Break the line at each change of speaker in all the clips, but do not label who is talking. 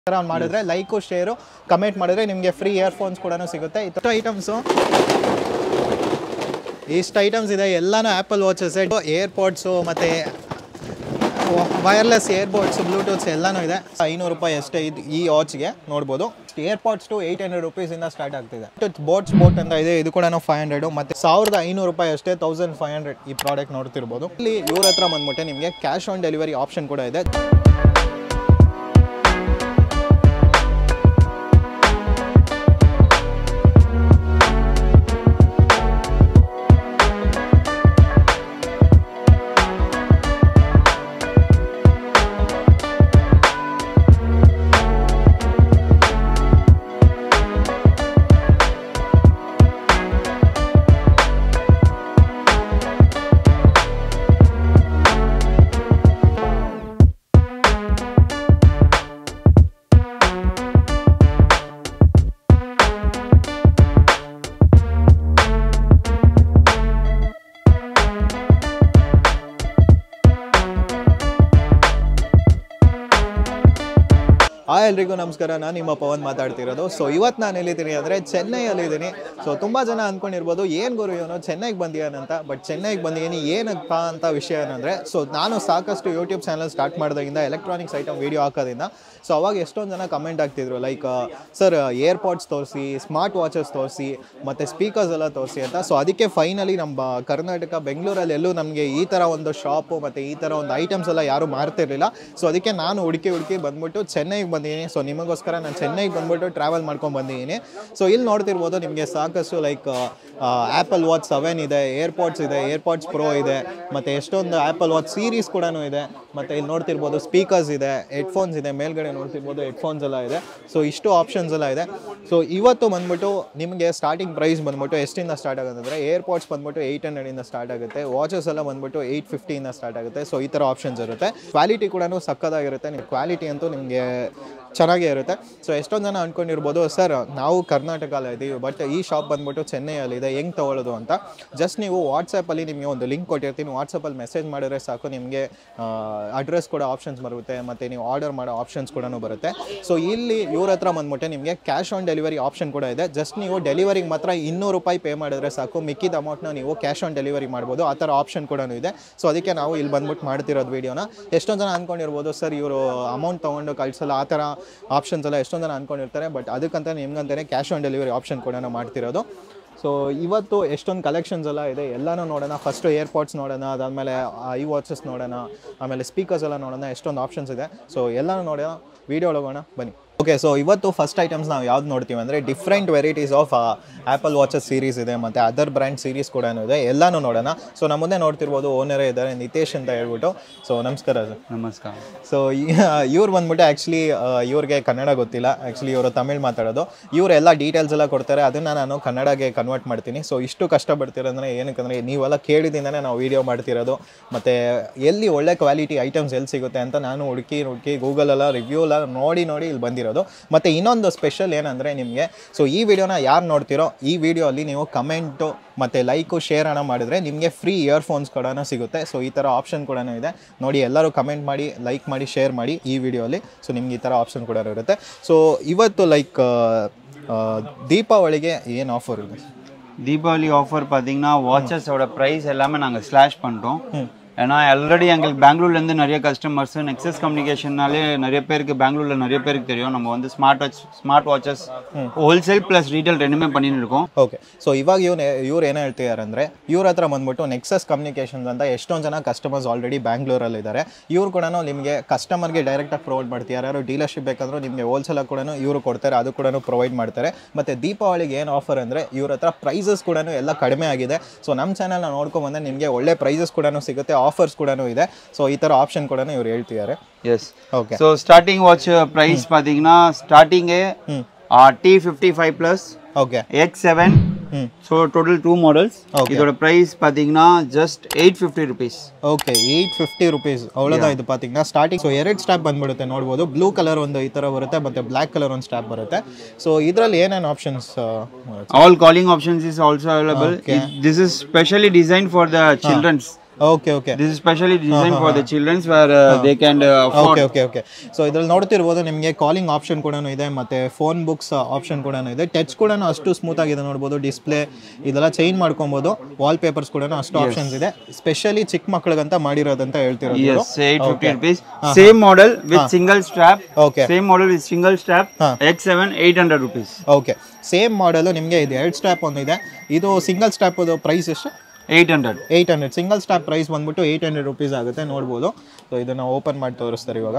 ಥರ ಮಾಡಿದ್ರೆ like share comment ಮಾಡಿದ್ರೆ ನಿಮಗೆ ಫ್ರೀ ಇಯರ್ಫೋನ್ಸ್ ಕೂಡ ಸಿಗುತ್ತೆ ಇಷ್ಟು ಐಟಮ್ಸು ಇಷ್ಟು ಐಟಮ್ಸ್ ಇದೆ ಎಲ್ಲಾನು ಆ್ಯಪಲ್ ವಾಚಸ್ ಏರ್ಪಾಡ್ಸು ಮತ್ತು ವೈರ್ಲೆಸ್ ಏರ್ಬೋಡ್ಸ್ ಬ್ಲೂಟೂತ್ಸ್ ಎಲ್ಲನೂ ಇದೆ ಐನೂರು ರೂಪಾಯಿ ಅಷ್ಟೇ ಇದು ಈ ವಾಚ್ಗೆ ನೋಡ್ಬೋದು ಏರ್ಪಾಡ್ಸ್ ಟು ಏಯ್ಟ್ ಹಂಡ್ರೆಡ್ ರುಪೀಸಿಂದ ಸ್ಟಾರ್ಟ್ ಆಗ್ತಿದೆ ಬೋಟ್ಸ್ ಬೋಟ್ ಅಂತ ಇದೆ ಇದು ಕೂಡ ಫೈವ್ ಹಂಡ್ರೆಡು ಮತ್ತು ಸಾವಿರದ ಐನೂರು ರೂಪಾಯಿ ಅಷ್ಟೇ ತೌಸಂಡ್ ಫೈವ್ ಹಂಡ್ರೆಡ್ ಈ ಪ್ರಾಡಕ್ಟ್ ನೋಡ್ತಿರ್ಬೋದು ಇಲ್ಲಿ ಇವ್ರ ಹತ್ರ ಬಂದ್ಬಿಟ್ಟೆ ನಿಮಗೆ ಕ್ಯಾಶ್ ಆನ್ ಡೆಲಿವರಿ ಆಪ್ಷನ್ ಕೂಡ ಇದೆ ಹಾಯ್ ಎಲ್ರಿಗೂ ನಮಸ್ಕಾರ ನಾನು ನಿಮ್ಮ ಪವನ್ ಮಾತಾಡ್ತಿರೋದು ಸೊ ಇವತ್ತು ನಾನು ಎಲ್ಲಿದ್ದೀನಿ ಅಂದರೆ ಚೆನ್ನೈಯಲ್ಲಿದ್ದೀನಿ ಸೊ ತುಂಬ ಜನ ಅಂದ್ಕೊಂಡಿರ್ಬೋದು ಏನು ಗುರು ಇವನು ಚೆನ್ನೈಗೆ ಬಂದಿಯಾನಂತ ಬಟ್ ಚೆನ್ನೈಗೆ ಬಂದಿದ್ದೀನಿ ಏನಪ್ಪ ಅಂತ ವಿಷಯ ಏನಂದರೆ ಸೊ ನಾನು ಸಾಕಷ್ಟು ಯೂಟ್ಯೂಬ್ ಚಾನಲ್ ಸ್ಟಾರ್ಟ್ ಮಾಡಿದಾಗಿಂದ ಎಲೆಕ್ಟ್ರಾನಿಕ್ಸ್ ಐಟಮ್ ವೀಡಿಯೋ ಹಾಕೋದ್ರಿಂದ ಸೊ ಅವಾಗ ಎಷ್ಟೊಂದು ಜನ ಕಮೆಂಟ್ ಆಗ್ತಿದ್ರು ಲೈಕ್ ಸರ್ ಏರ್ಪಾಡ್ಸ್ ತೋರಿಸಿ ಸ್ಮಾರ್ಟ್ ವಾಚಸ್ ತೋರಿಸಿ ಮತ್ತು ಸ್ಪೀಕರ್ಸ್ ಎಲ್ಲ ತೋರಿಸಿ ಅಂತ ಸೊ ಅದಕ್ಕೆ ಫೈನಲಿ ನಮ್ಮ ಕರ್ನಾಟಕ ಬೆಂಗಳೂರಲ್ಲಿ ಎಲ್ಲೂ ನಮಗೆ ಈ ಥರ ಒಂದು ಶಾಪು ಮತ್ತು ಈ ಥರ ಒಂದು ಐಟಮ್ಸ್ ಎಲ್ಲ ಯಾರೂ ಮಾರ್ತಿರ್ಲಿಲ್ಲ ಸೊ ಅದಕ್ಕೆ ನಾನು ಹುಡುಕಿ ಹುಡುಕಿ ಬಂದ್ಬಿಟ್ಟು ಚೆನ್ನೈಗೆ ಬಂದಿದ್ದೀನಿ ಸೊ ನಿಮಗೋಸ್ಕರ ನಾನು ಚೆನ್ನೈಗೆ ಬಂದ್ಬಿಟ್ಟು ಟ್ರಾವೆಲ್ ಮಾಡ್ಕೊಂಡು ಬಂದಿದ್ದೀನಿ ಸೊ ಇಲ್ಲಿ ನೋಡ್ತಿರ್ಬೋದು ನಿಮಗೆ ಸಾಕಷ್ಟು ಲೈಕ್ ಆ್ಯಪಲ್ ವಾಚ್ ಸೆವೆನ್ ಇದೆ ಏರ್ಪಾಡ್ಸ್ ಇದೆ ಏರ್ಪಾಡ್ಸ್ ಪ್ರೋ ಇದೆ ಮತ್ತು ಎಷ್ಟೊಂದು ಆ್ಯಪಲ್ ವಾಚ್ ಸೀರೀಸ್ ಕೂಡ ಇದೆ ಮತ್ತು ಇಲ್ಲಿ ನೋಡ್ತಿರ್ಬೋದು ಸ್ಪೀಕರ್ಸ್ ಇದೆ ಹೆಡ್ಫೋನ್ಸ್ ಇದೆ ಮೇಲ್ಗಡೆ ನೋಡ್ತಿರ್ಬೋದು ಹೆಡ್ಫೋನ್ಸ್ ಎಲ್ಲ ಇದೆ ಸೊ ಇಷ್ಟು ಆಪ್ಷನ್ಸ್ ಎಲ್ಲ ಇದೆ ಸೊ ಇವತ್ತು ಬಂದ್ಬಿಟ್ಟು ನಿಮಗೆ ಸ್ಟಾರ್ಟಿಂಗ್ ಪ್ರೈಸ್ ಬಂದ್ಬಿಟ್ಟು ಎಷ್ಟಿಂದ ಸ್ಟಾರ್ಟ್ ಆಗುತ್ತೆ ಅಂದರೆ ಏರ್ಪಾಡ್ಸ್ ಬಂದ್ಬಿಟ್ಟು ಏಯ್ಟ್ ಹಂಡ್ರೆಡಿಂದ ಸ್ಟಾರ್ಟ್ ಆಗುತ್ತೆ ವಾಚಸ್ ಎಲ್ಲ ಬಂದ್ಬಿಟ್ಟು ಏಯ್ಟ್ ಫಿಫ್ಟಿಯಿಂದ ಸ್ಟಾರ್ಟ್ ಆಗುತ್ತೆ ಸೊ ಈ ಥರ ಆಪ್ಷನ್ಸ್ ಇರುತ್ತೆ ಕ್ವಾಲಿಟಿ ಕೂಡ ಸಕ್ಕದಾಗಿರುತ್ತೆ ನೀವು ಕ್ವಾಲಿಟಿ ಅಂತೂ ನಿಮಗೆ ಚೆನ್ನಾಗೇ ಇರುತ್ತೆ ಸೊ ಎಷ್ಟೊಂದು ಜನ ಅಂದ್ಕೊಂಡಿರ್ಬೋದು ಸರ್ ನಾವು ಕರ್ನಾಟಕಲ್ಲ ಇದ್ದೀವಿ ಬಟ್ ಈ ಶಾಪ್ ಬಂದ್ಬಿಟ್ಟು ಚೆನ್ನೈಯಲ್ಲಿದೆ ಹೆಂಗೆ ತೊಗೊಳ್ಳೋದು ಅಂತ ಜಸ್ಟ್ ನೀವು ವಾಟ್ಸಪ್ಪಲ್ಲಿ ನಿಮಗೆ ಒಂದು ಲಿಂಕ್ ಕೊಟ್ಟಿರ್ತೀನಿ ವಾಟ್ಸಪ್ಪಲ್ಲಿ ಮೆಸೇಜ್ ಮಾಡಿದ್ರೆ ಸಾಕು ನಿಮಗೆ ಅಡ್ರೆಸ್ ಕೂಡ ಆಪ್ಷನ್ಸ್ ಬರುತ್ತೆ ಮತ್ತು ನೀವು ಆರ್ಡರ್ ಮಾಡೋ ಆಪ್ಷನ್ಸ್ ಕೂಡ ಬರುತ್ತೆ ಸೊ ಇಲ್ಲಿ ಇವ್ರ ಹತ್ರ ಬಂದ್ಬಿಟ್ಟೆ ನಿಮಗೆ ಕ್ಯಾಶ್ ಆನ್ ಡೆಲಿವರಿ ಆಪ್ಷನ್ ಕೂಡ ಇದೆ ಜಸ್ಟ್ ನೀವು ಡೆಲಿವರಿಗೆ ಮಾತ್ರ ಇನ್ನೂರು ರೂಪಾಯಿ ಪೇ ಮಾಡಿದ್ರೆ ಸಾಕು ಮಿಕ್ಕಿದ ಅಮೌಂಟ್ನ ನೀವು ಕ್ಯಾಶ್ ಆನ್ ಡೆಲಿವರಿ ಮಾಡ್ಬೋದು ಆ ಥರ ಆಪ್ಷನ್ ಕೂಡ ಇದೆ ಸೊ ಅದಕ್ಕೆ ನಾವು ಇಲ್ಲಿ ಬಂದ್ಬಿಟ್ಟು ಮಾಡ್ತಿರೋದು ವೀಡಿಯೋನ ಎಷ್ಟೊಂದು ಜನ ಅಂದ್ಕೊಂಡಿರ್ಬೋದು ಸರ್ ಇವರು ಅಮೌಂಟ್ ತೊಗೊಂಡು ಕಳಿಸಲ್ಲ ಆ ಥರ ಆಪ್ಷನ್ಸ್ ಎಲ್ಲ ಎಷ್ಟೊಂದು ಜನ ಅಂದ್ಕೊಂಡಿರ್ತಾರೆ ಬಟ್ ಅದಕ್ಕಂತ ನಿಮ್ಗಂತಾನೆ ಕ್ಯಾಶ್ ಆನ್ ಡೆಲಿವರಿ ಆಪ್ಷನ್ ಕೂಡ ಮಾಡ್ತಿರೋದು ಸೊ ಇವತ್ತು ಎಷ್ಟೊಂದು ಕಲೆಕ್ಷನ್ಸ್ ಎಲ್ಲ ಇದೆ ಎಲ್ಲನೂ ನೋಡೋಣ ಫಸ್ಟು ಏರ್ಪಾಡ್ಸ್ ನೋಡೋಣ ಅದಾದಮೇಲೆ ಐ ವಾಚಸ್ ನೋಡೋಣ ಆಮೇಲೆ ಸ್ಪೀಕರ್ಸ್ ಎಲ್ಲ ನೋಡೋಣ ಎಷ್ಟೊಂದು ಆಪ್ಷನ್ಸ್ ಇದೆ ಸೊ ಎಲ್ಲನೂ ನೋಡೋಣ ವೀಡಿಯೋ ಒಳಗೋಣ ಬನ್ನಿ ಓಕೆ ಸೊ ಇವತ್ತು ಫಸ್ಟ್ ಐಟಮ್ಸ್ ನಾವು ಯಾವ್ದು ನೋಡ್ತೀವಿ ಅಂದರೆ different varieties of Apple watches series ಇದೆ ಮತ್ತು ಅದರ್ ಬ್ರ್ಯಾಂಡ್ ಸೀರೀಸ್ ಕೂಡ ಇದೆ ಎಲ್ಲನೂ ನೋಡೋಣ ಸೊ ನಮ್ಮ ಮುಂದೆ ನೋಡ್ತಿರ್ಬೋದು ಓನರೇ ಇದ್ದಾರೆ ನಿತೇಶ್ ಅಂತ ಹೇಳ್ಬಿಟ್ಟು ಸೊ ನಮಸ್ಕಾರ ಸರ್
ನಮಸ್ಕಾರ
ಸೊ ಇವ್ರು ಬಂದ್ಬಿಟ್ಟು ಆ್ಯಕ್ಚುಲಿ ಇವ್ರಿಗೆ ಕನ್ನಡ ಗೊತ್ತಿಲ್ಲ ಆ್ಯಕ್ಚುಲಿ ಇವರು ತಮಿಳ್ ಮಾತಾಡೋದು ಇವರು ಎಲ್ಲ ಡೀಟೇಲ್ಸ್ ಎಲ್ಲ ಕೊಡ್ತಾರೆ ಅದನ್ನು ನಾನು ಕನ್ನಡಗೆ ಕನ್ವರ್ಟ್ ಮಾಡ್ತೀನಿ ಸೊ ಇಷ್ಟು ಕಷ್ಟಪಡ್ತಿರೋದ್ರೆ ಏನಕ್ಕಂದರೆ ನೀವೆಲ್ಲ ಕೇಳಿದಿಂದನೇ ನಾವು ವೀಡಿಯೋ ಮಾಡ್ತಿರೋದು ಮತ್ತು ಎಲ್ಲಿ ಒಳ್ಳೆ ಕ್ವಾಲಿಟಿ ಐಟಮ್ಸ್ ಎಲ್ಲಿ ಸಿಗುತ್ತೆ ಅಂತ ನಾನು ಹುಡುಕಿ ಹುಡುಕಿ ಗೂಗಲೆಲ್ಲ ರಿವ್ಯೂ ಎಲ್ಲ ನೋಡಿ ನೋಡಿ ಇಲ್ಲಿ ಬಂದಿರೋದು ಮತ್ತು ಇನ್ನೊಂದು ಸ್ಪೆಷಲ್ ಏನಂದರೆ ನಿಮಗೆ ಸೊ ಈ ವಿಡಿಯೋನ ಯಾರು ನೋಡ್ತಿರೋ ಈ ವಿಡಿಯೋ ಅಲ್ಲಿ ನೀವು ಕಮೆಂಟು ಮತ್ತು ಲೈಕು ಶೇರ್ ಅನ್ನ ಮಾಡಿದರೆ ನಿಮಗೆ ಫ್ರೀ ಇಯರ್ಫೋನ್ಸ್ ಕೂಡ ಸಿಗುತ್ತೆ ಸೊ ಈ ಥರ ಆಪ್ಷನ್ ಕೂಡ ಇದೆ ನೋಡಿ ಎಲ್ಲರೂ ಕಮೆಂಟ್ ಮಾಡಿ ಲೈಕ್ ಮಾಡಿ ಶೇರ್ ಮಾಡಿ ಈ ವಿಡಿಯೋಲಿ ಸೊ ನಿಮ್ಗೆ ಈ ಥರ ಆಪ್ಷನ್ ಕೂಡ ಇರುತ್ತೆ ಸೊ ಇವತ್ತು ಲೈಕ್ ದೀಪಾವಳಿಗೆ ಏನು ಆಫರ್ ಇದೆ
தீபாவளி ஆஃபர் பார்த்தீங்கன்னா வாட்சஸோட ப்ரைஸ் எல்லாமே நாங்கள் ஸ்லாஷ் பண்ணுறோம் ஏன்னா ஆல்ரெடி எங்களுக்கு பெங்களூர்லேருந்து நிறைய கஸ்டமர்ஸ் நெக்ஸஸ் கம்யூனிகேஷன்னாலே நிறைய பேருக்கு பெங்களூரில் நிறைய பேருக்கு தெரியும் நம்ம வந்து smart watch smart watches wholesale plus retail ரெண்டுமே பண்ணிட்டு இருக்கோம்
ಓಕೆ ಸೊ ಇವಾಗ ಇವ್ನು ಇವ್ರು ಏನು ಹೇಳ್ತಿದ್ದಾರೆ ಅಂದರೆ ಇವ್ರ ಹತ್ರ ಬಂದ್ಬಿಟ್ಟು ನೆಕ್ಸಸ್ ಕಮ್ಯುನಿಕೇಷನ್ಸ್ ಅಂತ ಎಷ್ಟೊಂದು ಜನ ಕಸ್ಟಮರ್ಸ್ ಆಲ್ರೆಡಿ ಬ್ಯಾಂಗ್ಳೂರಲ್ಲಿ ಇದ್ದಾರೆ ಇವ್ರು ಕೂಡ ನಿಮಗೆ ಕಸ್ಟಮರ್ಗೆ ಡೈರೆಕ್ಟಾಗಿ ಪ್ರೊವೈಡ್ ಮಾಡ್ತಾರೆ ಯಾರು ಡೀಲರ್ಶಿಪ್ ಬೇಕಂದ್ರೂ ನಿಮಗೆ ಹೋಲ್ಸೇಲಾಗಿ ಕೂಡ ಇವರು ಕೊಡ್ತಾರೆ ಅದು ಕೂಡ ಪ್ರೊವೈಡ್ ಮಾಡ್ತಾರೆ ಮತ್ತು ದೀಪಾವಳಿಗೆ ಏನು ಆಫರ್ ಅಂದರೆ ಇವ್ರ ಹತ್ರ ಪ್ರೈಸಸ್ ಕೂಡ ಎಲ್ಲ ಕಡಿಮೆ ಆಗಿದೆ ಸೊ ನಮ್ಮ ಚಾನಲ್ನ ನೋಡ್ಕೊಂಬಂದ್ರೆ ನಿಮಗೆ ಒಳ್ಳೆ ಪ್ರೈಸಸ್ ಕೂಡ ಸಿಗುತ್ತೆ ಆಫರ್ಸ್ ಕೂಡ ಇದೆ ಸೊ ಈ ಥರ ಆಪ್ಷನ್ ಕೂಡ ಇವ್ರು ಹೇಳ್ತಿದ್ದಾರೆ
yes
okay
so starting watch price பார்த்தீங்கன்னா ஸ்டார்டிங்கே T fifty five plus
okay
X seven
ಹ್ಞೂ
so total two models
Okay.
இதோட ப்ரைஸ் பார்த்தீங்கன்னா just eight fifty rupees
okay eight fifty rupees ಅವಳದ ಇದು ಪಾತಿಂಗ ಸ್ಟಾರ್ಟಿಂಗ್ ಸೊ ಎರಡು ಸ್ಟ್ಯಾಪ್ ಬಂದ್ಬಿಡುತ್ತೆ ನೋಡ್ಬೋದು ಬ್ಲೂ ಕಲರ್ ಒಂದು ಈ ಥರ ಬರುತ್ತೆ ಮತ್ತು ಬ್ಲ್ಯಾಕ್ ಕಲರ್ ಒಂದು ಸ್ಟ್ಯಾಪ್ ಬರುತ್ತೆ ಸೊ ಇದರಲ್ಲಿ ಏನೇನು options
All calling options is also available. It- this is specially designed for the children's.
Okay okay
This is specially designed for the children where uh, they can uh, afford.
Okay okay okay so ಇದ್ರಲ್ಲಿ ನೋಡ್ತಿರ್ಬೋದು ನಿಮಗೆ calling option ಕೂಡ ಇದೆ ಮತ್ತೆ phone books option ಕೂಡ ಇದೆ touch ಕೂಡ ಅಷ್ಟು ಸ್ಮೂತ್ ಆಗಿದೆ ನೋಡ್ಬೋದು ಡಿಸ್ಪ್ಲೇ ಇದೆಲ್ಲ ಚೇಂಜ್ ಮಾಡ್ಕೊಬೋದು ವಾಲ್ ಪೇಪರ್ಸ್ ಕೂಡ ಅಷ್ಟು ಆಪ್ಷನ್ಸ್ ಇದೆ ಸ್ಪೆಷಲಿ ಚಿಕ್ಕ ಮಕ್ಳಿಗಂತ ಮಾಡಿರೋದಂತ ಹೇಳ್ತಿರೋದು
Yes, 850 rupees. Same model with single strap.
Okay.
Same model with single strap. X7 800 rupees.
Okay same ಮಾಡಲು ನಿಮಗೆ ಇದು ಎರಡು ಸ್ಟ್ಯಾಪ್ ಒಂದಿದೆ ಇದು ಸಿಂಗಲ್ ಸ್ಟ್ಯಾಪ್ ಪ್ರೈಸ್ ಎಷ್ಟು
800.
Eight hundred single strap price ಬಂದ್ಬಿಟ್ಟು ಏಯ್ಟ್ ಹಂಡ್ರೆಡ್ ರುಪೀಸ್ ಆಗುತ್ತೆ ನೋಡ್ಬೋದು ಸೊ ಇದನ್ನು ಓಪನ್ ಮಾಡಿ ತೋರಿಸ್ತಾರೆ ಇವಾಗ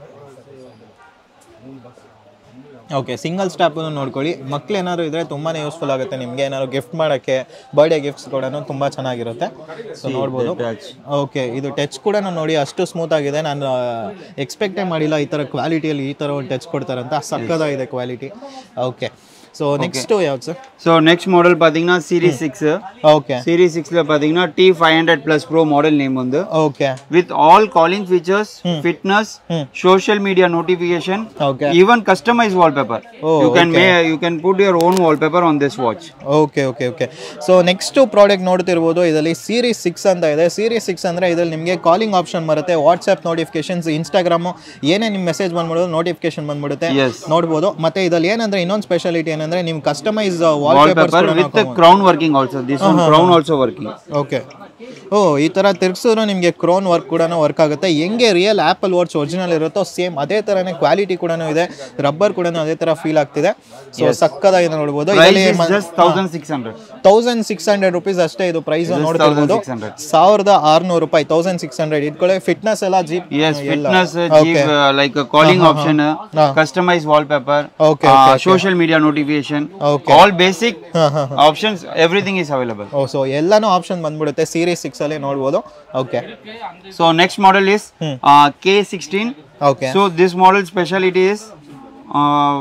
ಓಕೆ ಸಿಂಗಲ್ ಸ್ಟಾಪನ್ನು ನೋಡ್ಕೊಳ್ಳಿ ಮಕ್ಳು ಏನಾದ್ರು ಇದ್ರೆ ತುಂಬಾ ಯೂಸ್ಫುಲ್ ಆಗುತ್ತೆ ನಿಮಗೆ ಏನಾದ್ರು ಗಿಫ್ಟ್ ಮಾಡೋಕ್ಕೆ ಬರ್ಡೇ ಗಿಫ್ಟ್ಸ್ ಕೂಡ ತುಂಬ ಚೆನ್ನಾಗಿರುತ್ತೆ ಸೊ ನೋಡ್ಬೋದು
touch.
ಓಕೆ ಇದು ಟಚ್ ಕೂಡ ನೋಡಿ ಅಷ್ಟು ಸ್ಮೂತ್ ಆಗಿದೆ ನಾನು ಎಕ್ಸ್ಪೆಕ್ಟೇ ಮಾಡಿಲ್ಲ ಈ ಥರ ಕ್ವಾಲಿಟಿಯಲ್ಲಿ ಈ ಥರ ಒಂದು ಟಚ್ ಕೊಡ್ತಾರಂತ ಸಕ್ಕದಾಗಿದೆ ಕ್ವಾಲಿಟಿ ಓಕೆ ಸೊ ನೆಕ್ಸ್ಟು ಯಾವ್ದು ಸರ್
So next model பார்த்தீங்கன்னா series 6
ಓಕೆ
series 6 ல பார்த்தீங்கன்னா T500 plus pro model name வந்து
okay
with all calling features fitness social media notification
okay
even customized wallpaper
Oh,
you can ma- you can put your own wallpaper on this watch
okay okay okay so next product ನೋಡ್ತಿರ್ಬೋದು ಇದರಲ್ಲಿ series six ಅಂತ ಇದೆ series six ಅಂದರೆ ಇದರಲ್ಲಿ ನಿಮಗೆ calling option ಬರುತ್ತೆ WhatsApp notifications Instagram ಏನೇ ನಿಮ್ಮ ಮೆಸೇಜ್ ಬಂದ್ಬಿಡೋದು ನೋಟಿಫಿಕೇಶನ್ ಬಂದ್ಬಿಡುತ್ತೆ
yes
ನೋಡ್ಬೋದು ಮತ್ತೆ ಇದರಲ್ಲಿ ಏನಂದ್ರೆ ಇನ್ನೊಂದು ಸ್ಪೆಷಾಲಿಟಿ ಏನಂದ್ರೆ ನೀವು customize wallpapers
wallpaper with the crown working also this one crown also working
okay ಓ ಈ ಥರ ತಿರ್ಗಿಸಿದ್ರು ನಿಮಗೆ ಕ್ರೋನ್ ವರ್ಕ್ ಕೂಡ ವರ್ಕ್ ಆಗುತ್ತೆ ಹೆಂಗೆ ರಿಯಲ್ ಆ್ಯಪಲ್ ವಾಚ್ ಒರಿಜಿನಲ್ ಇರುತ್ತೋ ಸೇಮ್ ಅದೇ ಥರನೇ ಕ್ವಾಲಿಟಿ ಕೂಡ ಇದೆ ರಬ್ಬರ್ ಕೂಡ ಅದೇ ಥರ ಫೀಲ್ ಆಗ್ತಿದೆ ಸೊ ಸಕ್ಕದಾಗಿ ನೋಡ್ಬೋದು
price
ಇದರಲ್ಲಿ
is just 1600
thousand six hundred rupees ಅಷ್ಟೇ ಇದು ಪ್ರೈಸ್ ನೋಡ್ತಿರ್ಬೋದು
1600
ಸಾವಿರದ ಆರ್ನೂರು ರೂಪಾಯಿ ತೌಸಂಡ್ ಸಿಕ್ಸ್ ಹಂಡ್ರೆಡ್ ಇಟ್ಕೊಳ್ಳಿ ಫಿಟ್ನೆಸ್ ಎಲ್ಲ ಜೀಪ್
yes fitness uh, Jeep, uh, like a calling option uh, customized wallpaper
Okay,
uh, social media notification
Okay.
all basic options everything is available
ಓ ಸೊ ಎಲ್ಲಾನು ಆಪ್ಷನ್ ಬಂದ್ಬಿಡುತ್ತೆ ಸೀರೀಸ್ ಸಿಕ್ಸ್ ಅಲ್ಲಿ ನೋಡ್ಬೋದು okay
so next model is uh, k16
okay
so this model speciality is uh,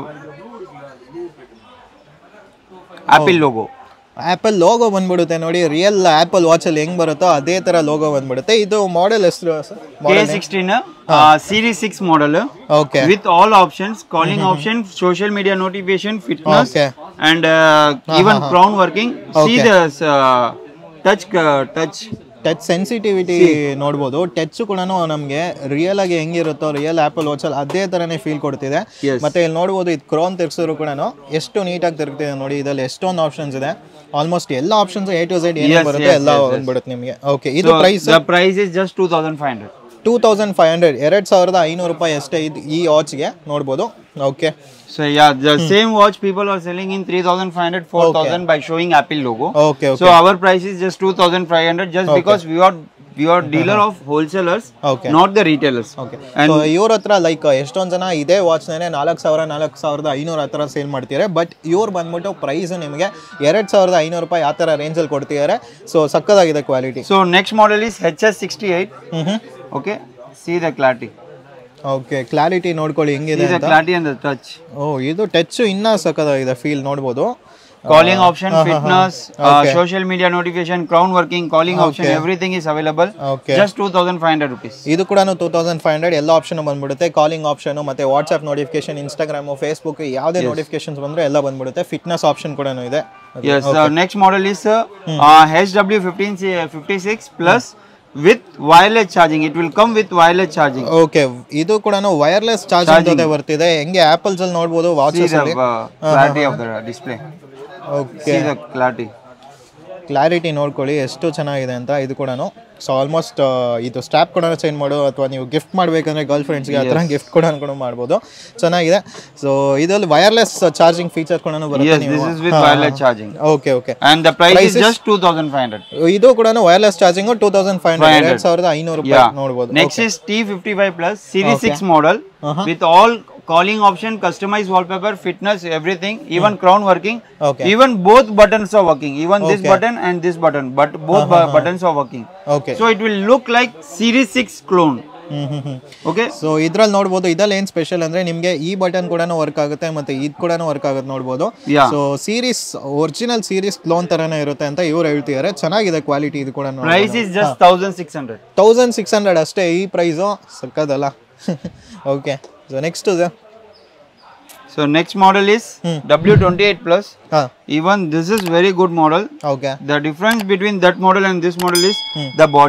apple logo
Apple logo ಬಂದ್ಬಿಡುತ್ತೆ ನೋಡಿ real apple ವಾಚಲ್ಲಿ ಹೆಂಗ್ ಬರುತ್ತೋ ಅದೇ ಥರ ಲೋಗೋ ಬಂದ್ಬಿಡುತ್ತೆ ಇದು ಮಾಡೆಲ್ ಹೆಸರು sir
k16 uh, series 6 model
okay
with all options calling option social media notification fitness
Okay.
and uh, even crown working see
Okay.
this uh, touch uh, touch
touch sensitivity ನೋಡ್ಬೋದು touch ಕೂಡ ನಮಗೆ real ಆಗಿ ಹೆಂಗಿರುತ್ತೋ real apple ವಾಚಲ್ಲಿ ಅದೇ ಥರನೇ feel ಕೊಡ್ತಿದೆ
Yes.
ಮತ್ತೆ ಇಲ್ಲಿ ನೋಡ್ಬೋದು ಇದು ಕ್ರೋನ್ ತಿರ್ಸಿದ್ರು ಕೂಡ ಎಷ್ಟು ನೀಟಾಗಿ ತಿರುಗ್ತಿದೆ ನೋಡಿ ಇದರಲ್ಲಿ ಎಷ್ಟೊಂದು ಆಪ್ಷನ್ಸ್ ಇದೆ ಆಲ್ಮೋಸ್ಟ್ ಎಲ್ಲ ಆಪ್ಷನ್ಸ್ ಎ ಟು ಝೆಡ್ ಏನು
Yes,
ಬರುತ್ತೆ
yes,
ಎಲ್ಲ
yes, yes.
ಬಂದ್ಬಿಡುತ್ತೆ ನಿಮಗೆ ಓಕೆ ಇದು
so
ಪ್ರೈಸ್
the price is just 2500
two thousand five hundred ಎರಡು ಸಾವಿರದ ಐನೂರು ರೂಪಾಯಿ ಅಷ್ಟೇ ಇದು ಈ ವಾಚ್ಗೆ ನೋಡ್ಬೋದು okay
so yeah the same watch people are selling in 3500 4000 by showing apple logo
okay
so our price is just 2500 just because we are we are dealer of wholesalers
Okay.
not the retailers
okay
and
so ಇವ್ರ ಹತ್ರ like ಎಷ್ಟೊಂದು ಜನ ಇದೇ ವಾಚ್ನೇ ನಾಲ್ಕು ಸಾವಿರ ನಾಲ್ಕು ಸಾವಿರದ ಐನೂರು ಆ ಥರ ಸೇಲ್ ಮಾಡ್ತಿದ್ದಾರೆ ಬಟ್ ಇವ್ರು ಬಂದ್ಬಿಟ್ಟು ಪ್ರೈಸ್ ನಿಮಗೆ ಎರಡು ಸಾವಿರದ ಐನೂರು ರೂಪಾಯಿ ಆ ಥರ ರೇಂಜಲ್ಲಿ ಕೊಡ್ತಿದ್ದಾರೆ ಸೊ ಸಕ್ಕದಾಗಿದೆ quality
so next model is hs68
ಹ್ಞೂ
okay see the clarity
okay clarity ನೋಡ್ಕೊಳ್ಳಿ ಹೆಂಗಿದೆ
see the
ಅಂತ
clarity and the touch
ಓ ಇದು ಟಚ್ ಇನ್ನೂ ಸಕ್ಕದಾಗಿದೆ ಫೀಲ್ ನೋಡ್ಬೋದು
calling option fitness uh, social media notification crown working calling option everything is available
okay
just 2500 rupees
ಇದು ಕೂಡ two thousand five hundred ಎಲ್ಲ ಆಪ್ಷನ್ ಬಂದ್ಬಿಡುತ್ತೆ ಕಾಲಿಂಗ್ ಆಪ್ಷನ್ ಮತ್ತೆ ವಾಟ್ಸ್ಆಪ್ ನೋಟಿಫಿಕೇಶನ್ ಇನ್ಸ್ಟಾಗ್ರಾಮು ಫೇಸ್ಬುಕ್ ಯಾವುದೇ ನೋಟಿಫಿಕೇಶನ್ಸ್ ಬಂದ್ರೆ ಎಲ್ಲ ಬಂದ್ಬಿಡುತ್ತೆ ಫಿಟ್ನೆಸ್ ಆಪ್ಷನ್ ಕೂಡ ಇದೆ
yes uh, next model is uh, uh, hw1556 plus with wireless charging it will come with wireless charging
okay ಇದು ಕೂಡ ವೈರ್ಲೆಸ್ ಚಾರ್ಜಿಂಗ್ ಜೊತೆ ಬರ್ತಿದೆ ಹೆಂಗೆ ಆಪಲ್ಸ್ ಅಲ್ಲಿ ನೋಡ್ಬೋದು
see
ವಾಚಸ್
the
ಅಲ್ಲಿ
uh, clarity of the display
okay
see the clarity
clarity ನೋಡ್ಕೊಳ್ಳಿ ಎಷ್ಟು ಚೆನ್ನಾಗಿದೆ ಅಂತ ಇದು ಕೂಡ ಸೊ ಆಲ್ಮೋಸ್ಟ್ ಇದು ಸ್ಟ್ಯಾಪ್ ಕೂಡ ಚೇಂಜ್ ಮಾಡು ಅಥವಾ ನೀವು ಗಿಫ್ಟ್ ಮಾಡಬೇಕಂದ್ರೆ ಗರ್ಲ್ ಫ್ರೆಂಡ್ಸ್ಗೆ ಆ ಥರ ಗಿಫ್ಟ್ ಕೂಡ ಕೂಡ ಮಾಡ್ಬೋದು ಚೆನ್ನಾಗಿದೆ ಸೊ ಇದರಲ್ಲಿ ವೈರ್ಲೆಸ್ ಚಾರ್ಜಿಂಗ್ ಫೀಚರ್ ಕೂಡ ಬರುತ್ತೆ
yes
ನೀವು
this is with wireless charging
okay okay
and the price, is just 2500
ಇದು ಕೂಡ wireless charging two thousand five hundred ಎರಡು ಸಾವಿರದ ಐನೂರು ರೂಪಾಯಿ
yeah
ನೋಡ್ಬೋದು
next is t55 plus series 6 model with all calling option customized wallpaper fitness everything even crown working
Okay.
even both buttons are working even this button and this button but both bu- buttons are working
ಓಕೆ
so it will look like series 6 clone
hmm hmm hmm
okay
so ಇದ್ರಲ್ಲಿ ನೋಡ್ಬೋದು ಇದ್ರಲ್ಲಿ ಏನು special ಅಂದ್ರೆ ನಿಮಗೆ ಈ button ಕೂಡ work ಆಗುತ್ತೆ ಮತ್ತೆ ಇದು ಕೂಡ ವರ್ಕ್ ಆಗುತ್ತೆ ನೋಡ್ಬೋದು
Yeah.
So series original series clone ತರನೇ ಇರುತ್ತೆ ಅಂತ ಇವ್ರು ಹೇಳ್ತಿದ್ದಾರೆ ಚೆನ್ನಾಗಿದೆ ಕ್ವಾಲಿಟಿ ಇದು ಕೂಡ
price is just 1600
thousand six hundred ಅಷ್ಟೇ ಈ ಪ್ರೈಸು ಸಕ್ಕದಲ್ಲ okay so next
so next model is w28 plus
ಹಾಂ
even this is very good model
okay
the difference between that model and this model is the body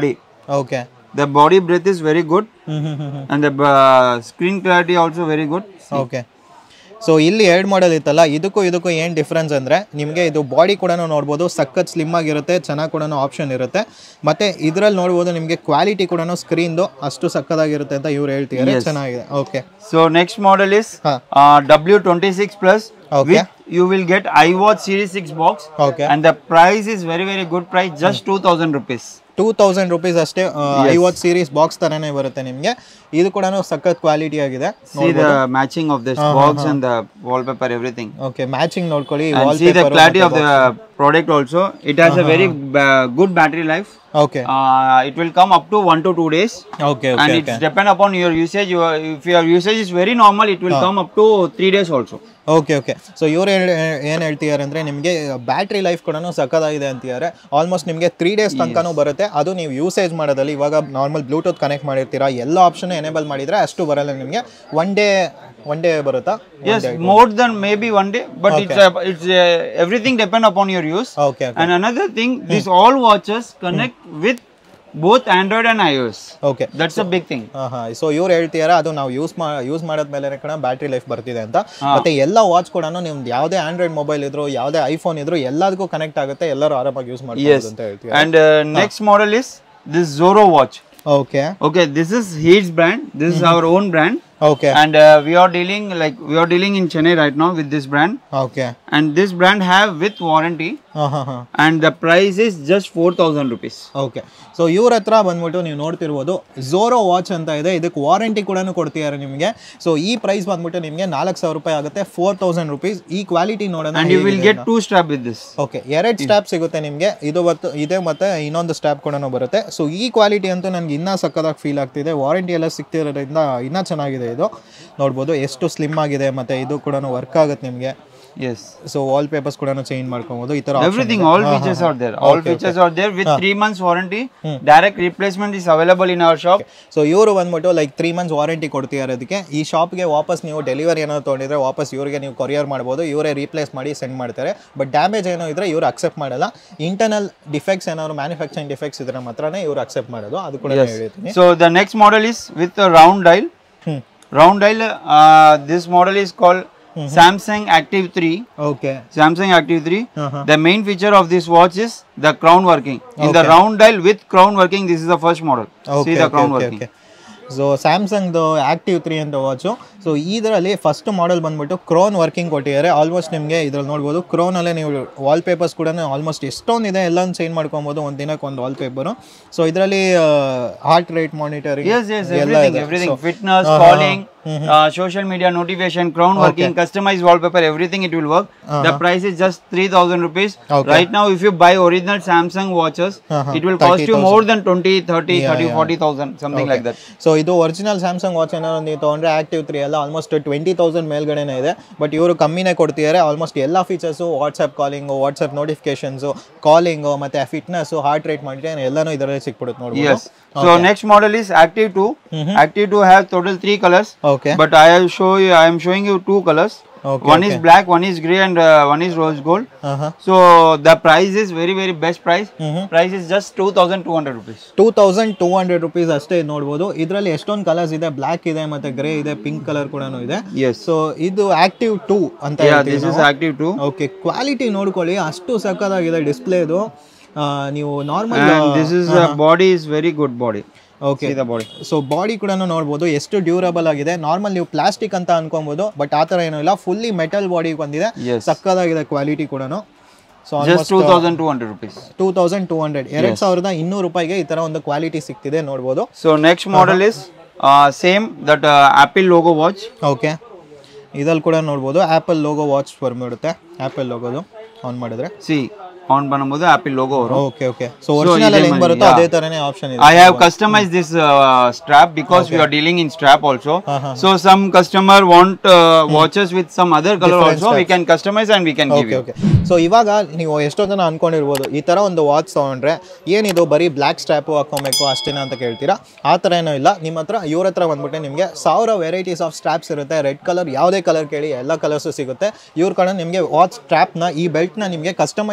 okay
The body breath is very good
ಹ್ಞೂ ಹ್ಞೂ ಹ್ಞೂ
and the uh, screen clarity also very good.
Okay so ಇಲ್ಲಿ ಎರಡು model ಇತ್ತಲ್ಲ ಇದಕ್ಕೂ ಇದಕ್ಕೂ ಏನು difference ಅಂದರೆ ನಿಮಗೆ ಇದು ಬಾಡಿ ಕೂಡ ನೋಡ್ಬೋದು ಸಖತ್ ಸ್ಲಿಮ್ ಆಗಿರುತ್ತೆ ಚೆನ್ನಾಗಿ ಕೂಡ ಆಪ್ಷನ್ ಇರುತ್ತೆ ಮತ್ತು ಇದರಲ್ಲಿ ನೋಡ್ಬೋದು ನಿಮಗೆ ಕ್ವಾಲಿಟಿ ಕೂಡ ಸ್ಕ್ರೀನ್ದು ಅಷ್ಟು ಸಕ್ಕದಾಗಿರುತ್ತೆ ಅಂತ ಇವ್ರು ಹೇಳ್ತಿದ್ದಾರೆ ಚೆನ್ನಾಗಿದೆ okay
So next model is
Huh.
uh, W26 Plus
Okay.
with you will get iWatch Series 6 box
okay
and the price is very very good price just 2000 rupees.
Two thousand rupees ಅಷ್ಟೇ ಐವತ್ತು series box ಥರನೇ ಬರುತ್ತೆ ನಿಮಗೆ ಇದು ಕೂಡ ಸಖತ್ quality ಆಗಿದೆ
See the matching of this box and the wallpaper everything.
Okay matching ನೋಡ್ಕೊಳ್ಳಿ
And see the clarity of the product also. It has a very ba- good battery life.
Okay
Uh, it will come up to one to two days.
Okay
and
okay
it's depend upon your usage. Your, if your usage is very normal, it will come up to three days also.
Okay okay so ಇವ್ರು ಏನು ಹೇಳ್ತಿದ್ದಾರೆ ಅಂದರೆ ನಿಮಗೆ battery life ಕೂಡ ಸಕ್ಕದಾಗಿದೆ ಅಂತಿದ್ದಾರೆ almost ನಿಮಗೆ three days ತನಕನೂ ಬರುತ್ತೆ ಅದು ನೀವು ಯೂಸೇಜ್ ಮಾಡೋದಲ್ಲಿ ಇವಾಗ ನಾರ್ಮಲ್ ಬ್ಲೂಟೂತ್ ಕನೆಕ್ಟ್ ಮಾಡಿರ್ತೀರಾ ಎಲ್ಲ ಆಪ್ಷನ್ ಎನೇಬಲ್ ಮಾಡಿದರೆ ಅಷ್ಟು ಬರಲ್ಲ ನಿಮಗೆ ಒನ್ ಡೇ ಒನ್ ಡೇ ಬರುತ್ತಾ
Yes, more than maybe one day, but it's uh, it's uh, everything depend upon your use.
Okay
And another thing, these all watches connect with both Android and iOS.
Okay
That's a big thing.
ಹಾಂ ಹಾಂ so ಇವ್ರು ಹೇಳ್ತಿದ್ದಾರೆ ಅದು ನಾವು use ಮಾ use ಮಾಡಿದ್ಮೇಲೆ ಕಣ battery life ಬರ್ತಿದೆ ಅಂತ ಮತ್ತೆ ಎಲ್ಲ ವಾಚ್ ಕೂಡ ನಿಮ್ದು ಯಾವುದೇ ಆಂಡ್ರಾಯ್ಡ್ ಮೊಬೈಲ್ ಇದ್ರು ಯಾವುದೇ ಐಫೋನ್ ಇದ್ರು ಎಲ್ಲದಕ್ಕೂ ಕನೆಕ್ಟ್ ಆಗುತ್ತೆ ಎಲ್ಲರೂ ಆರಾಮಾಗಿ ಯೂಸ್ ಮಾಡ್ಬೋದು ಅಂತ ಹೇಳ್ತೀವಿ
And uh, next model is this Zorro watch.
Okay
Okay, this is Heat's brand. This is our own brand.
Okay
And uh, we are dealing like we are dealing in Chennai right now with this brand.
Okay
And this brand have with warranty.
ಹಾಂ ಹಾಂ ಹಾಂ
And the price is just 4000 rupees.
Okay so ಇವ್ರ ಹತ್ರ ಬಂದ್ಬಿಟ್ಟು ನೀವು ನೋಡ್ತಿರ್ಬೋದು ಝೋರೋ watch ಅಂತ ಇದೆ ಇದಕ್ಕೆ ವಾರಂಟಿ ಕೂಡ ಕೊಡ್ತಿದ್ದಾರೆ ನಿಮಗೆ ಸೊ ಈ ಪ್ರೈಸ್ ಬಂದ್ಬಿಟ್ಟು ನಿಮಗೆ ನಾಲ್ಕು ಸಾವಿರ ರೂಪಾಯಿ ಆಗುತ್ತೆ ಫೋರ್ ತೌಸಂಡ್ ರುಪೀಸ್ ಈ ಕ್ವಾಲಿಟಿ ನೋಡೋಣ
And you will get two strap with this.
Okay ಎರಡು ಸ್ಟ್ಯಾಪ್ ಸಿಗುತ್ತೆ ನಿಮಗೆ ಇದು ಮತ್ತು ಇದೆ ಮತ್ತೆ ಇನ್ನೊಂದು ಸ್ಟ್ಯಾಪ್ ಕೂಡ ಬರುತ್ತೆ ಸೊ ಈ ಕ್ವಾಲಿಟಿ ಅಂತೂ ನನಗೆ ಇನ್ನೂ ಸಕ್ಕದಾಗಿ ಫೀಲ್ ಆಗ್ತಿದೆ ವಾರಂಟಿ ಎಲ್ಲ ಸಿಗ್ತಿರೋದ್ರಿಂದ ಇನ್ನೂ ಚೆನ್ನಾಗಿದೆ ಇದು ನೋಡ್ಬೋದು ಎಷ್ಟು ಸ್ಲಿಮ್ ಆಗಿದೆ ಮತ್ತು ಇದು ಕೂಡ ವರ್ಕ್ ಆಗುತ್ತೆ ನಿಮಗೆ
Yes.
ಸೊ ವಾಲ್ ಪೇಪರ್ಸ್ ಕೂಡ ಚೇಂಜ್ ಮಾಡ್ಕೊಬೋದು ಈ ಥರ
Everything, all features are there. All features are there with three months warranty. Direct replacement is available in our shop.
So ಇವರು ಬಂದ್ಬಿಟ್ಟು ಲೈಕ್ ತ್ರೀ ಮಂತ್ಸ್ ವಾರಂಟಿ ಕೊಡ್ತಿದ್ದಾರೆ ಅದಕ್ಕೆ ಈ ಶಾಪ್ಗೆ ವಾಪಸ್ ನೀವು ಡೆಲಿವರಿ ಏನಾದ್ರು ತೊಗೊಂಡಿದ್ರೆ ವಾಪಸ್ ಇವ್ರಿಗೆ ನೀವು ಕೊರಿಯರ್ ಮಾಡ್ಬೋದು ಇವರೇ ರೀಪ್ಲೇಸ್ ಮಾಡಿ ಸೆಂಡ್ ಮಾಡ್ತಾರೆ ಬಟ್ ಡ್ಯಾಮೇಜ್ ಏನೋ ಇದ್ರೆ ಇವ್ರು ಅಕ್ಸೆಪ್ಟ್ ಮಾಡಲ್ಲ ಇಂಟರ್ನಲ್ ಡಿಫೆಕ್ಟ್ಸ್ ಏನಾದ್ರು ಮ್ಯಾನುಫ್ಯಾಕ್ಚರಿಂಗ್ ಡಿಫೆಕ್ಟ್ಸ್ ಇದ್ರೆ ಮಾತ್ರನೇ ಇವ್ರು ಅಕ್ಸೆಪ್ಟ್ ಮಾಡೋದು ಅದು ಕೂಡ ನಾನು ಹೇಳ್ತೀನಿ
So the next model is with a round dial.
Hmm.
Round dial. Uh, this model is called Samsung Active 3.
Okay
Samsung Active 3.
Uh-huh.
The main feature of this watch is the crown working. In the round dial with crown working, this is the first model. See the crown working.
Okay so ಸ್ಯಾಮ್ಸಂಗ್ದು Active three ಅಂತ watch so ಇದರಲ್ಲಿ first model ಬಂದ್ಬಿಟ್ಟು crown working ಕೊಟ್ಟಿದ್ದಾರೆ almost ನಿಮಗೆ ಇದ್ರಲ್ಲಿ ನೋಡ್ಬೋದು ಕ್ರೋನಲ್ಲೇ ನೀವು ವಾಲ್ ಪೇಪರ್ಸ್ ಕೂಡ ಆಲ್ಮೋಸ್ಟ್ ಎಷ್ಟೊಂದಿದೆ ಎಲ್ಲನೂ ಚೇಂಜ್ ಮಾಡ್ಕೊಬೋದು ಒಂದು ದಿನಕ್ಕೆ ಒಂದು ವಾಲ್ ಪೇಪರು ಸೊ ಇದರಲ್ಲಿ heart rate monitoring
Yes, yes, everything, everything. Fitness, calling, uh, social media notification, crown working, customized wallpaper, everything it will work. The price is just 3000 rupees.
Okay.
Right now, if you buy original Samsung watches,
Uh-huh.
it will cost you more than 20, 30, 30, 40,000, something like that.
So ಇದು original Samsung watch ಏನಾದ್ರು ನೀವು ತೊಗೊಂಡ್ರೆ Active three ಎಲ್ಲ almost twenty thousand ಮೇಲ್ಗಡೆನೇ ಇದೆ but ಇವರು ಕಮ್ಮಿನೇ ಕೊಡ್ತಿದ್ದಾರೆ ಆಲ್ಮೋಸ್ಟ್ ಎಲ್ಲ features WhatsApp calling WhatsApp notifications calling ಮತ್ತೆ ಫಿಟ್ನೆಸ್ಸು ಹಾರ್ಟ್ ರೇಟ್ ಮಾಡಿದ್ರೆ ಎಲ್ಲನೂ ಇದರಲ್ಲಿ ಸಿಕ್ಬಿಡುತ್ತೆ ನೋಡ್ಬೋದು
Yes. So next model is Active 2. Active 2 have total three colors,
okay
but I will show you. I am showing you two colors.
Okay,
one is black, one is grey, and uh, one is rose gold.
ಹಾಂ ಹಾಂ
So the price is very very best price. Price is just two thousand two hundred rupees.
Two thousand two hundred rupees ಅಷ್ಟೇ ಇದ್ ನೋಡ್ಬೋದು ಇದರಲ್ಲಿ ಎಷ್ಟೊಂದು colours ಇದೆ black ಇದೆ ಮತ್ತೆ ಗ್ರೇ ಇದೆ ಪಿಂಕ್ ಕಲರ್ ಕೂಡ ಇದೆ
Yes.
ಸೊ ಇದು ಆಕ್ಟಿವ್ ಟೂ ಅಂತ
Yeah,
ಹೇಳ್ತೀವಿ
this is active too.
Okay quality ನೋಡ್ಕೊಳ್ಳಿ ಅಷ್ಟು ಸಕ್ಕದಾಗಿದೆ ಡಿಸ್ಪ್ಲೇದು ನೀವು normal
And this is uh, body is very good body.
Okay
See the body.
So body ಕೂಡ ನೋಡ್ಬೋದು ಎಷ್ಟು ಡ್ಯೂರಬಲ್ ಆಗಿದೆ ನಾರ್ಮಲ್ ನೀವು ಪ್ಲಾಸ್ಟಿಕ್ ಅಂತ ಅನ್ಕೊಬೋದು ಬಟ್ ಆ ಥರ ಏನೂ ಇಲ್ಲ ಫುಲ್ಲಿ ಮೆಟಲ್ ಬಾಡಿ ಬಂದಿದೆ
Yes.
ಸಕ್ಕದಾಗಿದೆ ಕ್ವಾಲಿಟಿ ಕೂಡ so
Just two thousand two hundred rupees.
Two thousand two hundred ಎರಡು ಸಾವಿರದ ಇನ್ನೂರು ರೂಪಾಯಿಗೆ ಈ ಥರ ಒಂದು ಕ್ವಾಲಿಟಿ ಸಿಗ್ತಿದೆ ನೋಡ್ಬೋದು
So next model is uh, same that uh, Apple logo watch.
Okay ಇದಲ್ಲಿ ಕೂಡ ನೋಡ್ಬೋದು ಆ್ಯಪಲ್ ಲೋಗೋ ವಾಚ್ ಬಂದ್ಬಿಡುತ್ತೆ ಆ್ಯಪಲ್ ಲೋಗೋದು ಆನ್ ಮಾಡಿದ್ರೆ
See on பண்ணும்போது Apple logo வரும்.
ಓಕೆ ಓಕೆ ಸೊ ಒರಿಜಿನಲ್ ಹೆಂಗ್ ಬರುತ್ತೋ ಅದೇ ಥರನೇ ಆಪ್ಷನ್ ಇದೆ
I have customized this uh, strap because we are dealing in strap also. So some customer want uh, watches with some other color also. We can customize and we can give
okay
you.
Okay so ಇವಾಗ ನೀವು ಎಷ್ಟೋ ಜನ ಅನ್ಕೊಂಡಿರ್ಬೋದು ಈ ಥರ ಒಂದು watch ತೊಗೊಂಡ್ರೆ ಏನಿದು ಬರೀ ಬ್ಲ್ಯಾಕ್ ಸ್ಟ್ಯಾಪು ಹಾಕೊಬೇಕು ಅಷ್ಟೇನಾ ಅಂತ ಕೇಳ್ತೀರಾ ಆ ಥರ ಏನೂ ಇಲ್ಲ ನಿಮ್ಮ ಹತ್ರ ಇವ್ರ ಹತ್ರ ಬಂದ್ಬಿಟ್ಟು ನಿಮಗೆ ಸಾವಿರ ವೆರೈಟೀಸ್ ಆಫ್ ಸ್ಟ್ರಾಪ್ಸ್ ಇರುತ್ತೆ ರೆಡ್ ಕಲರ್ ಯಾವುದೇ ಕಲರ್ ಕೇಳಿ ಎಲ್ಲ ಕಲರ್ಸು ಸಿಗುತ್ತೆ ಇವ್ರ ಕಡೆ ನಿಮಗೆ ವಾಚ್ ಸ್ಟ್ರಾಪ್ನ ಈ ಬೆಲ್ಟ್ನ ನಿಮಗೆ ಕಸ್ಟಮೈಸ್ ಮಾಡಿ ಕೂಡ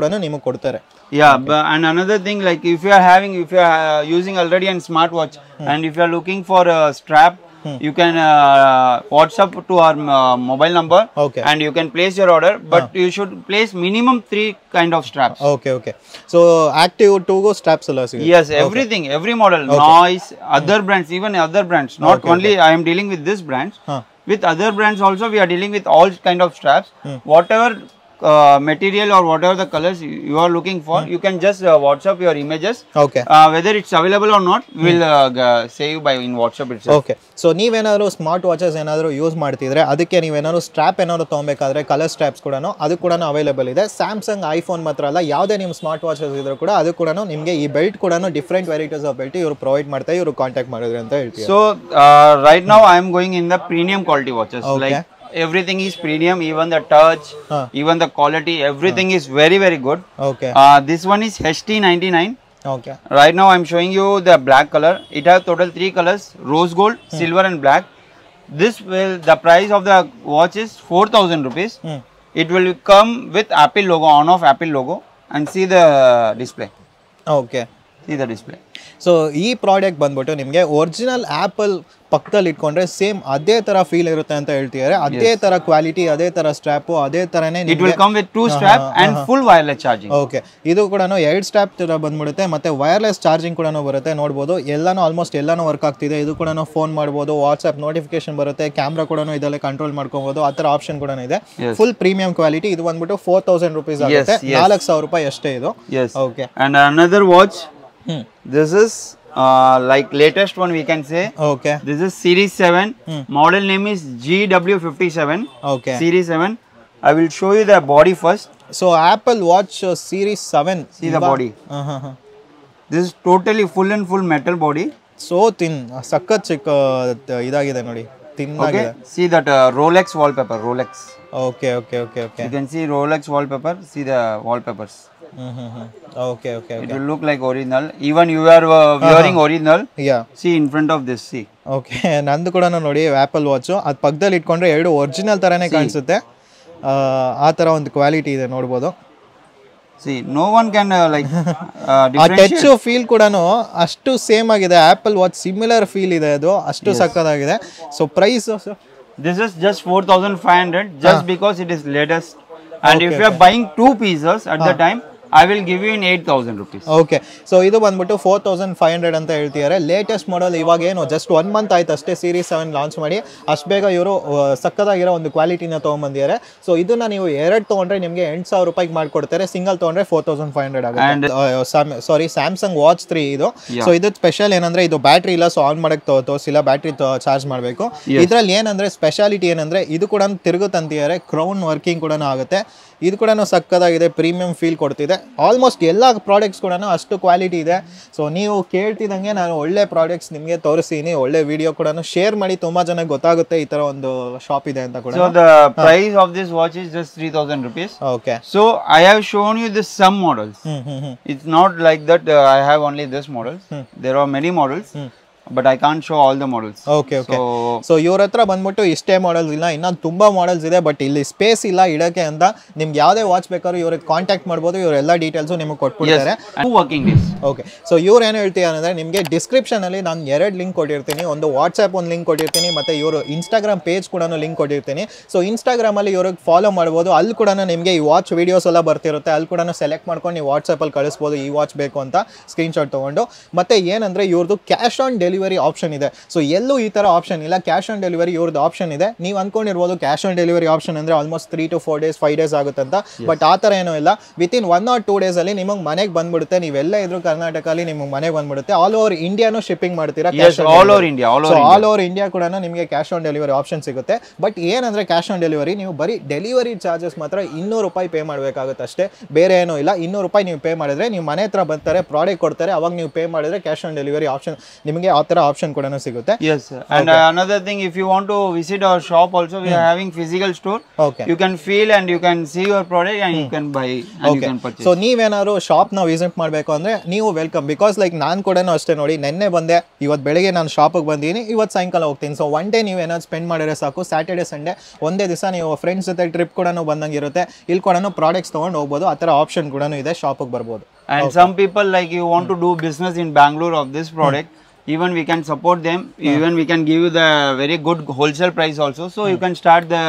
ಕೂಡ ನಿಮಗೆ ಕೊಡ್ತಾರೆ
Yeah, but, and another thing, like if you are having, if you are uh, using already a smartwatch, and if you are looking for a strap, you can uh, WhatsApp to our uh, mobile number,
Okay.
and you can place your order. But you should place minimum three kind of straps.
Okay okay so Active ಟೂಗೂ straps ಎಲ್ಲ ಸಿಗುತ್ತೆ
Yes, everything, every model, noise, other brands, even other brands. Not only I am dealing with this brands.
Huh.
With other brands also, we are dealing with all kind of straps. Whatever uh, material or whatever the colors you you are looking for, you can just uh, WhatsApp your images.
Okay
Uh, whether it's available or not, we'll uh, g- say you by in WhatsApp itself.
Okay so ನೀವೇನಾದ್ರು smart watches ಏನಾದರೂ use ಮಾಡ್ತಿದ್ರೆ ಅದಕ್ಕೆ ನೀವೇನಾದ್ರು strap ಏನಾದ್ರು ತೊಗೊಬೇಕಾದ್ರೆ colour straps ಕೂಡ ಅದು ಕೂಡ available ಇದೆ ಸ್ಯಾಮ್ಸಂಗ್ ಐಫೋನ್ ಮಾತ್ರ ಅಲ್ಲ ಯಾವುದೇ ನಿಮ್ಮ ಸ್ಮಾರ್ಟ್ ವಾಚಸ್ ಇದ್ರೂ ಕೂಡ ಅದು ಕೂಡ ನಿಮಗೆ ಈ ಬೆಲ್ಟ್ ಕೂಡ ಡಿಫ್ರೆಂಟ್ ವೆರೈಟೀಸ್ ಆಫ್ ಬೆಲ್ಟ್ ಇವರು ಪ್ರೊವೈಡ್ ಮಾಡ್ತಾರೆ ಇವರು ಕಾಂಟ್ಯಾಕ್ಟ್ ಮಾಡಿದ್ರೆ ಅಂತ ಹೇಳ್ತೀವಿ
So uh, right now I am going in the premium quality watches.
Okay.
Like everything is premium, even the touch,
Huh.
even the quality, everything is very very good.
Okay
Uh, this one is HT99.
Okay
Right now I'm showing you the black color. It has total three colors: rose gold, silver, and black. This will the price of the watch is four thousand rupees. It will come with Apple logo on off Apple logo and see the display.
Okay
See the display.
So ಈ product ಬಂದ್ಬಿಟ್ಟು ನಿಮಗೆ original apple ಪಕ್ಕದಲ್ಲಿ ಇಟ್ಕೊಂಡ್ರೆ same ಅದೇ ಥರ feel ಇರುತ್ತೆ ಅಂತ ಹೇಳ್ತಿದ್ದಾರೆ ಅದೇ ಥರ ಕ್ವಾಲಿಟಿ ಅದೇ ಥರ ಸ್ಟ್ರಾಪು ಅದೇ ಥರನೇ
It will come with two strap and full wireless charging.
Okay ಇದು ಕೂಡ ಎರಡು ಸ್ಟ್ರಾಪ್ ಥರ ಬಂದ್ಬಿಡುತ್ತೆ ಮತ್ತೆ ವೈರ್ಲೆಸ್ ಚಾರ್ಜಿಂಗ್ ಕೂಡ ಬರುತ್ತೆ ನೋಡ್ಬೋದು ಎಲ್ಲಾನು ಆಲ್ಮೋಸ್ಟ್ ಎಲ್ಲಾನು ವರ್ಕ್ ಆಗ್ತಿದೆ ಇದು ಕೂಡ ಫೋನ್ ಮಾಡ್ಬೋದು ವಾಟ್ಸ್ಆಪ್ ನೋಟಿಫಿಕೇಶನ್ ಬರುತ್ತೆ ಕ್ಯಾಮ್ರಾ ಕೂಡ ಇದಲ್ಲೇ ಕಂಟ್ರೋಲ್ ಮಾಡ್ಕೋಬಹುದು ಆ ಥರ ಆಪ್ಷನ್ ಕೂಡ ಇದೆ
Yes.
ಫುಲ್ ಪ್ರೀಮಿಯಂ ಕ್ವಾಲಿಟಿ ಇದು ಬಂದ್ಬಿಟ್ಟು ಫೋರ್ ತೌಸಂಡ್ ರುಪೀಸ್ ಆಗುತ್ತೆ
yes.
ನಾಲ್ಕು ಸಾವಿರ ರೂಪಾಯಿ ಅಷ್ಟೇ ಇದು
Yes.
Okay
And another watch.
Hmm
This is uh, like latest one we can say.
Okay
This is Series 7. Model name is GW57.
Okay
Series 7. I will show you the body first.
So Apple watch series seven
See the body. This is totally full and full metal body.
So thin ಸಖತ್ ಚಿಕ್ಕ ತ- ಇದಾಗಿದೆ ನೋಡಿ ತಿನ್ನಾಗಿದೆ
Okay. See that uh, Rolex wallpaper. Rolex.
Okay okay okay okay
You can see Rolex wallpaper. See the wallpapers.
Hmm hmm hmm okay okay
It will look like original. Even you are uh, wearing original.
Yeah
See in front of this. See.
Okay ನಂದು ಕೂಡ ನೋಡಿ apple watch ಅದು ಪಕ್ಕದಲ್ಲಿ ಇಟ್ಕೊಂಡ್ರೆ ಎರಡು original ಥರನೇ ಕಾಣಿಸುತ್ತೆ ಆ, ಆ ಥರ ಒಂದು ಕ್ವಾಲಿಟಿ ಇದೆ ನೋಡ್ಬೋದು
See. No one can uh, like uh,
ಆ
differentiate.
ಟಚ್ ಫೀಲ್ ಕೂಡ ಅಷ್ಟು ಸೇಮ್ ಆಗಿದೆ ಆ್ಯಪಲ್ ವಾಚ್ ಸಿಮಿಲರ್ ಫೀಲ್ ಇದೆ ಅದು ಅಷ್ಟು ಸಕ್ಕತ್ತಾಗಿದೆ so price
This is just 4500 just because it is latest. And if you are buying two pieces at the time, I will give you in 8000 rupees.
Okay so ಇದು ಬಂದ್ಬಿಟ್ಟು four thousand five hundred ಅಂತ ಹೇಳ್ತಿದ್ದಾರೆ latest model ಇವಾಗ ಏನು just one month ಆಯ್ತು ಅಷ್ಟೇ series seven launch ಮಾಡಿ ಅಷ್ಟು ಬೇಗ ಇವರು ಸಕ್ಕದಾಗಿರೋ ಒಂದು ಕ್ವಾಲಿಟಿನ ತೊಗೊಂಬಂದಿದ್ದಾರೆ ಸೊ ಇದನ್ನ ನೀವು ಎರಡು ತೊಗೊಂಡ್ರೆ ನಿಮಗೆ ಎಂಟು ಸಾವಿರ ರೂಪಾಯಿಗೆ ಮಾಡ್ಕೊಡ್ತಾರೆ ಸಿಂಗಲ್ ತೊಗೊಂಡ್ರೆ ಫೋರ್ ತೌಸಂಡ್ ಫೈವ್ ಹಂಡ್ರೆಡ್ ಆಗುತ್ತೆ ಸಾರಿ ಸ್ಯಾಮ್ಸಂಗ್ ವಾಚ್ ತ್ರೀ ಇದು ಸೊ ಇದು ಸ್ಪೆಷಲ್ ಏನಂದ್ರೆ ಇದು ಬ್ಯಾಟ್ರಿ ಇಲ್ಲ ಸೊ ಆನ್ ಮಾಡಕ್ಕೆ ತೋ- ತೋರಿಸಿಲ್ಲ ಬ್ಯಾಟ್ರಿ ಚಾರ್ಜ್ ಮಾಡಬೇಕು ಇದರಲ್ಲಿ ಏನಂದ್ರೆ ಸ್ಪೆಷಾಲಿಟಿ ಏನಂದ್ರೆ ಇದು ಕೂಡ ತಿರುಗುತ್ತಂತಿದ್ದಾರೆ ಕ್ರೌನ್ ವರ್ಕಿಂಗ್ ಕೂಡ ಆಗುತ್ತೆ ಇದು ಕೂಡ ಸಕ್ಕದಾಗಿದೆ ಪ್ರೀಮಿಯಂ ಫೀಲ್ ಕೊಡ್ತಿದೆ ಆಲ್ಮೋಸ್ಟ್ ಎಲ್ಲ ಪ್ರಾಡಕ್ಟ್ಸ್ ಕೂಡ ಅಷ್ಟು ಕ್ವಾಲಿಟಿ ಇದೆ ಸೊ ನೀವು ಕೇಳ್ತಿದಂಗೆ ನಾನು ಒಳ್ಳೆ ಪ್ರಾಡಕ್ಟ್ಸ್ ನಿಮಗೆ ತೋರಿಸ್ತೀನಿ ಒಳ್ಳೆ ವಿಡಿಯೋ ಕೂಡ ಶೇರ್ ಮಾಡಿ ತುಂಬಾ ಜನಕ್ಕೆ ಗೊತ್ತಾಗುತ್ತೆ ಈ ತರ ಒಂದು ಶಾಪ್ ಇದೆ ಅಂತ ಕೂಡ
So the price of this watch is just 3000 rupees.
Okay
So I have shown you the some models.
Hmm hmm hmm
It's not like that uh, I have only this models. There are many models, but I can't show all the models.
Okay okay
So
so ಇವ್ರ ಹತ್ರ ಬಂದ್ಬಿಟ್ಟು ಇಷ್ಟೇ models ಇಲ್ಲ ಇನ್ನೂ ತುಂಬ models ಇದೆ but ಇಲ್ಲಿ space ಇಲ್ಲ ಇಡಕ್ಕೆ ಅಂತ ನಿಮ್ಗೆ ಯಾವುದೇ ವಾಚ್ ಬೇಕಾದ್ರೂ ಇವ್ರಿಗೆ ಕಾಂಟ್ಯಾಕ್ಟ್ ಮಾಡ್ಬೋದು ಇವ್ರ ಎಲ್ಲ ಡೀಟೇಲ್ಸು ನಿಮಗೆ ಕೊಟ್ಬಿಡ್ತಾರೆ
yes, two working days.
Okay so ಇವ್ರು ಏನು ಹೇಳ್ತೀರಾ ಅಂದರೆ ನಿಮಗೆ ಡಿಸ್ಕ್ರಿಪ್ಷನಲ್ಲಿ ನಾನು ಎರಡು ಲಿಂಕ್ ಕೊಟ್ಟಿರ್ತೀನಿ ಒಂದು ವಾಟ್ಸಪ್ ಒಂದು ಲಿಂಕ್ ಕೊಟ್ಟಿರ್ತೀನಿ ಮತ್ತು ಇವರು ಇನ್ಸ್ಟಾಗ್ರಾಮ್ ಪೇಜ್ ಕೂಡ ಲಿಂಕ್ ಕೊಟ್ಟಿರ್ತೀನಿ ಸೊ ಇನ್ಸ್ಟಾಗ್ರಾಮಲ್ಲಿ ಇವ್ರಿಗೆ ಫಾಲೋ ಮಾಡ್ಬೋದು ಅಲ್ಲಿ ಕೂಡ ನಿಮಗೆ ಈ ವಾಚ್ ವೀಡಿಯೋಸ್ ಎಲ್ಲ ಬರ್ತಿರುತ್ತೆ ಅಲ್ಲಿ ಕೂಡ ಸೆಲೆಕ್ಟ್ ಮಾಡ್ಕೊಂಡು ನೀವು ವಾಟ್ಸಪ್ಪಲ್ಲಿ ಕಳಿಸ್ಬೋದು ಈ ವಾಚ್ ಬೇಕು ಅಂತ ಸ್ಕ್ರೀನ್ಶಾಟ್ ತೊಗೊಂಡು ಮತ್ತು ಏನಂದರೆ ಇವ್ರದ್ದು ಕ್ಯಾಶ್ ಆನ್ ಡೆಲಿವರಿ ಆಪ್ಷನ್ ಇದೆ ಸೊ ಎಲ್ಲೂ ಈ ಥರ ಆಪ್ಷನ್ ಇಲ್ಲ ಕ್ಯಾಶ್ ಆನ್ ಡೆಲಿವರಿ ಇವ್ರದ್ದು ಆಪ್ಷನ್ ಇದೆ ನೀವು ಅಂದ್ಕೊಂಡಿರ್ಬೋದು ಕ್ಯಾಶ್ ಆನ್ ಡೆಲಿವರಿ ಆಪ್ಷನ್ ಅಂದರೆ almost three to four days five days ಆಗುತ್ತೆ ಅಂತ ಬಟ್ ಆ ಥರ ಏನೂ ಇಲ್ಲ ವಿತಿನ್ ಒನ್ ಆರ್ ಟೂ ಡೇಸಲ್ಲಿ ನಿಮಗೆ ಮನೆಗೆ ಬಂದ್ಬಿಡುತ್ತೆ ನೀವೆಲ್ಲ ಇದ್ರು ಕರ್ನಾಟಕಲ್ಲಿ ನಿಮಗೆ ಮನೆಗೆ ಬಂದ್ಬಿಡುತ್ತೆ ಆಲ್ ಓವರ್ ಇಂಡಿಯಾನು ಶಿಪ್ಪಿಂಗ್ ಮಾಡ್ತೀರಾ
Yes, all over India, all over
so all over India ಕೂಡ ನಿಮಗೆ ಕ್ಯಾಶ್ ಆನ್ ಡೆಲಿವರಿ ಆಪ್ಷನ್ ಸಿಗುತ್ತೆ ಬಟ್ ಏನಂದ್ರೆ ಕ್ಯಾಶ್ ಆನ್ ಡೆಲಿವರಿ ನೀವು ಬರೀ ಡೆಲಿವರಿ ಚಾರ್ಜಸ್ ಮಾತ್ರ ಇನ್ನೂರು ರೂಪಾಯಿ ಪೇ ಮಾಡಬೇಕಾಗುತ್ತೆ ಅಷ್ಟೇ ಬೇರೆ ಏನೂ ಇಲ್ಲ ಇನ್ನೂರು ರೂಪಾಯಿ ನೀವು ಪೇ ಮಾಡಿದ್ರೆ ನೀವು ಮನೆ ಹತ್ರ ಬರ್ತಾರೆ ಪ್ರಾಡಕ್ಟ್ ಕೊಡ್ತಾರೆ ಅವಾಗ ನೀವು ಪೇ ಮಾಡಿದ್ರೆ ಕ್ಯಾಶ್ ಆನ್ ಡೆಲಿವರಿ ಆಪ್ಷನ್ ನಿಮಗೆ ಆ ಥರ ಆಪ್ಷನ್ ಕೂಡ ಸಿಗುತ್ತೆ
Yes, sir. And uh, another thing, if you want to visit our shop, also we are having physical store.
Okay
You can feel and you can see your product and you can buy and you can purchase.
So ನೀವೇನಾದ್ರು ಶಾಪ್ನ visit ಮಾಡಬೇಕು ಅಂದರೆ ನೀವು welcome because like ನಾನು ಕೂಡ ಅಷ್ಟೇ ನೋಡಿ ನೆನ್ನೆ ಬಂದೆ ಇವತ್ತು ಬೆಳಗ್ಗೆ ನಾನು ಶಾಪಿಗೆ ಬಂದೀನಿ ಇವತ್ತು ಸಾಯಂಕಾಲ ಹೋಗ್ತೀನಿ ಸೊ ಒನ್ ಡೇ ನೀವು ಏನಾದ್ರು ಸ್ಪೆಂಡ್ ಮಾಡಿದ್ರೆ ಸಾಕು ಸ್ಯಾಟರ್ಡೆ ಸಂಡೇ ಒಂದೇ ದಿವಸ ನೀವು ಫ್ರೆಂಡ್ಸ್ ಜೊತೆ ಟ್ರಿಪ್ ಕೂಡ ಬಂದಂಗೆ ಇರುತ್ತೆ ಇಲ್ಲಿ ಕೂಡ ಪ್ರಾಡಕ್ಟ್ಸ್ ತೊಗೊಂಡು ಹೋಗ್ಬೋದು ಆ ಥರ ಆಪ್ಷನ್ ಕೂಡ ಇದೆ ಶಾಪಿಗೆ ಬರ್ಬೋದು
And some people like you want to do business in Bangalore of this product. Even we can support them. Even we can give you the very good wholesale price also. So you can start the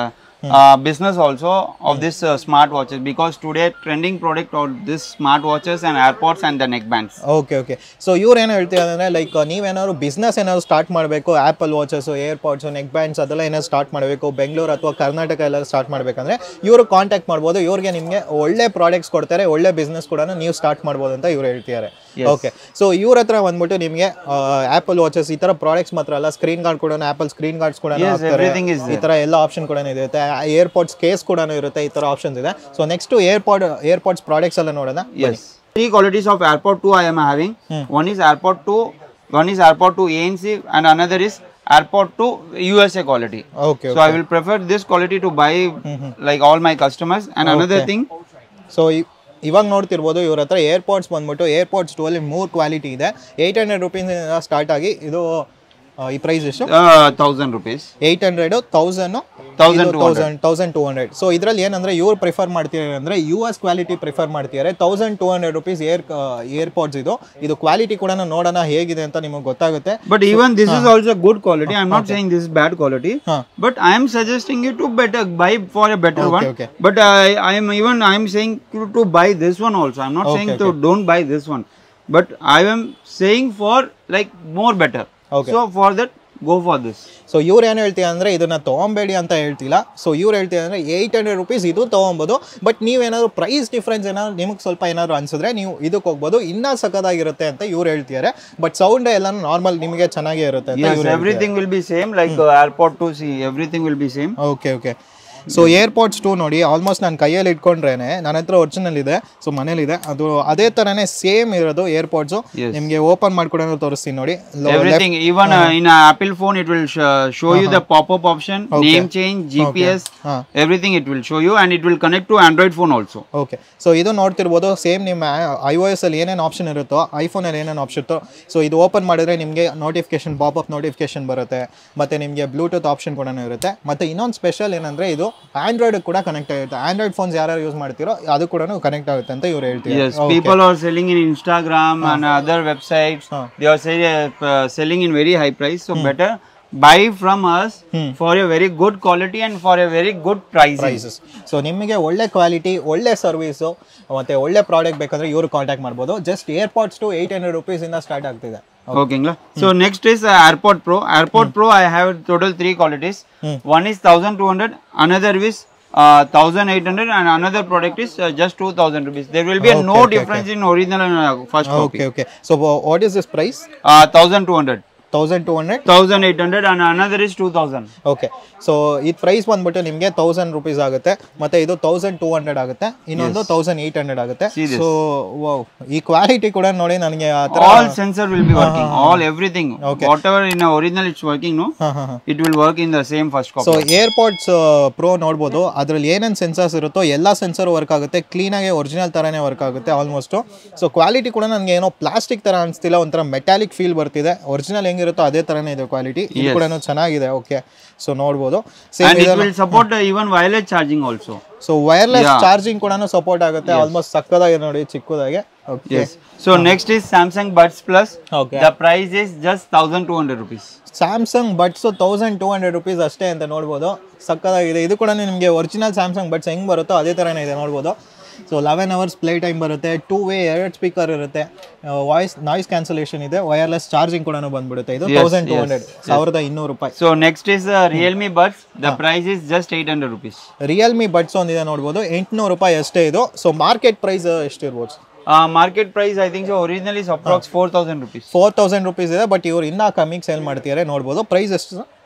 uh, business also of this uh, smart watches because today trending product of this smart watches and airpods and the neckbands.
Okay okay so ಇವ್ರು ಏನು ಹೇಳ್ತೀರಾ ಅಂದರೆ like ನೀವೇನಾದ್ರು business ಏನಾದ್ರು start ಮಾಡಬೇಕು Apple watches AirPods neckbands ಅದೆಲ್ಲ ಏನಾದ್ರು start ಮಾಡಬೇಕು ಬೆಂಗಳೂರು ಅಥವಾ ಕರ್ನಾಟಕ ಎಲ್ಲ ಸ್ಟಾರ್ಟ್ ಮಾಡಬೇಕಂದ್ರೆ ಇವರು ಕಾಂಟ್ಯಾಕ್ಟ್ ಮಾಡ್ಬೋದು ಇವ್ರಿಗೆ ನಿಮಗೆ ಒಳ್ಳೆ ಪ್ರಾಡಕ್ಟ್ಸ್ ಕೊಡ್ತಾರೆ ಒಳ್ಳೆ ಬಿಸ್ನೆಸ್ ಕೂಡ ನೀವು ಸ್ಟಾರ್ಟ್ ಮಾಡ್ಬೋದು ಅಂತ ಇವ್ರು ಹೇಳ್ತಿದ್ದಾರೆ ಓಕೆ ಸೊ ಇವ್ರ ಹತ್ರ ಬಂದ್ಬಿಟ್ಟು ನಿಮಗೆ ಆ್ಯಪಲ್ ವಾಚಸ್ ಈ ಥರ ಪ್ರಾಡಕ್ಟ್ಸ್ ಮಾತ್ರ ಅಲ್ಲ ಸ್ಕ್ರೀನ್ ಗಾರ್ಡ್ ಕೂಡ ಆ್ಯಪಲ್ ಸ್ಕ್ರೀನ್ ಗಾರ್ಡ್ಸ್ ಕೂಡ
Yes,
ಹಾಕ್ತಾರೆ
everything is
ಈ ಥರ ಎಲ್ಲ ಆಪ್ಷನ್ ಕೂಡ ಇರುತ್ತೆ ಏರ್ಪಾಡ್ಸ್ ಕೇಸ್ ಕೂಡ ಇರುತ್ತೆ ಈ ಥರ ಆಪ್ಷನ್ಸ್ ಇದೆ so next AirPod AirPods products ಎಲ್ಲ ನೋಡೋಣ
Yes. Three qualities of AirPod 2 I am having. One is AirPod 2, one is AirPod 2 ANC, and another is AirPod 2 USA quality.
Okay
So I will prefer this quality to buy like all my customers. And another thing,
so ಇವಾಗ ನೋಡ್ತಿರ್ಬೋದು ಇವ್ರ ಹತ್ರ AirPods ಬಂದ್ಬಿಟ್ಟು AirPods to ಅಲ್ಲಿ ಮೂರು quality ಇದೆ eight hundred ರುಪೀಸಿಂದ start ಆಗಿ ಇದು ಆ, ಈ ಪ್ರೈಸ್ ಎಷ್ಟು
uh, thousand rupees.
Eight hundred thousand
1200.
Thousand thousand two hundred so ಇದರಲ್ಲಿ ಏನಂದ್ರೆ ಇವ್ರು ಪ್ರಿಫರ್ ಮಾಡ್ತಿದ್ದಾರೆ ಅಂದ್ರೆ ಯು ಎಸ್ ಕ್ವಾಲಿಟಿ ಪ್ರಿಫರ್ ಮಾಡ್ತಿದ್ದಾರೆ thousand two hundred rupees air AirPods ಇದು ಇದು ಕ್ವಾಲಿಟಿ ಕೂಡ ನೋಡೋಣ ಹೇಗಿದೆ ಅಂತ ನಿಮಗೆ ಗೊತ್ತಾಗುತ್ತೆ
But even this is also good quality. I'm not saying this is bad quality.
Huh.
But I am suggesting you to better buy for a better one.
okay.
But I, I am even I am saying to, to buy this one also. I'm not saying to don't buy this one. But I am saying for like more better.
Okay.
So for that, go for this.
So ಇವ್ರು ಏನು ಹೇಳ್ತೀವಿ ಅಂದರೆ ಇದನ್ನ ತೊಗೊಬೇಡಿ ಅಂತ ಹೇಳ್ತಿಲ್ಲ so ಇವ್ರು ಹೇಳ್ತೀವಿ ಅಂದರೆ ಏಯ್ಟ್ ಹಂಡ್ರೆಡ್ ರುಪೀಸ್ ಇದು ತೊಗೊಬೋದು ಬಟ್ ನೀವೇನಾದ್ರು ಪ್ರೈಸ್ ಡಿಫ್ರೆನ್ಸ್ ಏನಾದ್ರು ನಿಮಗೆ ಸ್ವಲ್ಪ ಏನಾದ್ರು ಅನ್ಸಿದ್ರೆ ನೀವು ಇದಕ್ಕೆ ಹೋಗ್ಬೋದು ಇನ್ನೂ ಸಖತ್ತಾಗಿರುತ್ತೆ ಅಂತ ಇವ್ರು ಹೇಳ್ತಿದ್ದಾರೆ ಬಟ್ ಸೌಂಡ್ ಎಲ್ಲ ನಾರ್ಮಲ್ ನಿಮಗೆ ಚೆನ್ನಾಗೇ ಇರುತ್ತೆ ಅಂತ
Yes, everything will be same. Like uh, AirPod 2, see everything will be same.
Okay okay so AirPods two ನೋಡಿ ಆಲ್ಮೋಸ್ಟ್ ನಾನು ಕೈಯಲ್ಲಿ ಇಟ್ಕೊಂಡ್ರೇನೆ ನನ್ನ ಹತ್ರ ಒರಿಜಿನಲ್ ಇದೆ ಸೊ ಮನೇಲಿದೆ ಅದು ಅದೇ ಥರನೇ ಸೇಮ್ ಇರೋದು ಏರ್ಪಾಡ್ಸು
Yes.
ನಿಮಗೆ ಓಪನ್ ಮಾಡ್ಕೊಡೋದು ತೋರಿಸ್ತೀನಿ ನೋಡಿ
Everything, even uh, in a Apple phone, it will sh- show you the pop-up option, name change, GPS,
ಹಾ.
everything it will show you, and it will connect to Android phone also.
Okay so ಇದು ನೋಡ್ತಿರ್ಬೋದು same ನಿಮ್ಮ I O S ಅಲ್ಲಿ ಏನೇನು option ಇರುತ್ತೋ ಐಫೋನಲ್ಲಿ ಏನೇನು option ಇರುತ್ತೋ so ಇದು ಓಪನ್ ಮಾಡಿದ್ರೆ ನಿಮಗೆ ನೋಟಿಫಿಕೇಶನ್ ಪಾಪಪ್ ನೋಟಿಫಿಕೇಶನ್ ಬರುತ್ತೆ ಮತ್ತು ನಿಮಗೆ ಬ್ಲೂಟೂತ್ ಆಪ್ಷನ್ ಕೂಡ ಇರುತ್ತೆ ಮತ್ತು ಇನ್ನೊಂದು ಸ್ಪೆಷಲ್ ಏನಂದರೆ ಇದು ಆಂಡ್ರಾಯ್ಡ್ ಕೂಡ ಕನೆಕ್ಟ್ ಆಗುತ್ತೆ ಆಂಡ್ರಾಯ್ಡ್ ಫೋನ್ಸ್ ಯಾರು ಯೂಸ್ ಮಾಡ್ತಿರೋ ಅದು ಕೂಡ ಕನೆಕ್ಟ್ ಆಗುತ್ತೆ ಅಂತ ಇವ್ರು ಹೇಳ್ತೀವಿ
Yes, people are selling in Instagram and other websites. They are say, uh, selling in very high price. So better buy from us for a very good quality and for a very good pricing.
Prices so ನಿಮಗೆ ಒಳ್ಳೆ quality ಒಳ್ಳೆ service ಮತ್ತು ಒಳ್ಳೆ product ಬೇಕಂದ್ರೆ ಇವರು contact ಮಾಡ್ಬೋದು just AirPods two eight hundred ರುಪೀಸಿಂದ start ಆಗ್ತಿದೆ
Okay, Ingla. So next is uh, AirPod Pro. AirPod Pro, I have total three qualities. One is 1200, another is uh, 1800, and another product is uh, just 2000 rupees. There will be a no difference in original and uh, first copy.
Okay okay so what is this price
Uh, 1200,
thousand two hundred
1800, and another is 2000.
Okay so ಈ price ಬಂದ್ಬಿಟ್ಟು ನಿಮಗೆ thousand rupees ಆಗುತ್ತೆ ಮತ್ತೆ ಇದು thousand two hundred ಆಗುತ್ತೆ ಇನ್ನೊಂದು thousand eight hundred ಆಗುತ್ತೆ
See this.
So wow ಈ ಕ್ವಾಲಿಟಿ ಕೂಡ ನೋಡಿ ನನಗೆ ಆ ಥರ
All sensor will be working. All everything. Whatever in the original it's working, no?
ಹಾಂ ಹಾಂ ಹಾಂ
It will work in the same first copy.
So AirPods Pro ನೋಡ್ಬೋದು ಅದ್ರಲ್ಲಿ ಏನೇನು ಸೆನ್ಸರ್ಸ್ ಇರುತ್ತೋ ಎಲ್ಲ ಸೆನ್ಸರ್ ವರ್ಕ್ ಆಗುತ್ತೆ ಕ್ಲೀನಾಗಿ ಒರಿಜಿನಲ್ ಥರನೇ ವರ್ಕ್ ಆಗುತ್ತೆ ಆಲ್ಮೋಸ್ಟು ಸೊ ಕ್ವಾಲಿಟಿ ಕೂಡ ನನಗೆ ಏನೋ ಪ್ಲಾಸ್ಟಿಕ್ ಥರ ಅನಿಸ್ತಿಲ್ಲ ಒಂಥರ ಮೆಟಾಲಿಕ್ ಫೀಲ್ ಬರ್ತಿದೆ ಒರಿಜಿನಲ್ ಹೆಂಗಿರುತ್ತೋ ಅದೇ ಥರನೇ ಇದೆ ಕ್ವಾಲಿಟಿ ಇದು ಕೂಡ ಚೆನ್ನಾಗಿದೆ ಓಕೆ ಸೊ ನೋಡ್ಬೋದು same
and it will support uh, even wireless charging also.
So wireless charging ಕೂಡ ಸಪೋರ್ಟ್ ಆಗುತ್ತೆ ಆಲ್ಮೋಸ್ಟ್ ಸಕ್ಕದಾಗಿ ನೋಡಿ ಚಿಕ್ಕದಾಗೆ okay
Yes. So next is Samsung Buds Plus.
Okay.
The price is just 1200 rupees.
Samsung buds thousand two hundred rupees ಅಷ್ಟೇ ಅಂತ ನೋಡ್ಬೋದು ಸಕ್ಕದಾಗಿದೆ ಇದು ಕೂಡ ನಿಮಗೆ ಒರಿಜಿನಲ್ ಸ್ಯಾಮ್ಸಂಗ್ ಬಡ್ಸ್ ಹೆಂಗೆ ಬರುತ್ತೋ ಅದೇ ಥರನೇ ಇದೆ ನೋಡ್ಬೋದು so eleven hours play time ಬರುತ್ತೆ ಟೂ ವೇ ಎರಡು ಸ್ಪೀಕರ್ ಇರುತ್ತೆ ವಾಯ್ಸ್ ನಾಯ್ಸ್ ಕ್ಯಾನ್ಸಲೇಷನ್ ಇದೆ ವೈರ್ಲೆಸ್ ಚಾರ್ಜಿಂಗ್ ಕೂಡ ಬಂದ್ಬಿಡುತ್ತೆ ಇದು ತೌಸಂಡ್ ಟೂ ಹಂಡ್ರೆಡ್ ಸಾವಿರದ ಇನ್ನೂರು ರೂಪಾಯಿ
So next is uh, Realme Buds. The price is just 800 rupees.
Realme buds ಒಂದಿದೆ ನೋಡ್ಬೋದು ಎಂಟುನೂರು ರೂಪಾಯಿ ಅಷ್ಟೇ ಇದು ಸೊ ಮಾರ್ಕೆಟ್ ಪ್ರೈಸ್ ಎಷ್ಟಿರ್ಬೋದು
Uh, market price I think so originally is approx 4000 rupees.
Four thousand rupees ಇದೆ ಬಟ್ ಇವ್ರು ಇನ್ನೂ ಕಮ್ಮಿಗೆ ಸೇಲ್ ಮಾಡ್ತಿದ್ದಾರೆ ನೋಡ್ಬೋದು ಪ್ರೈಸ್ ಎಷ್ಟು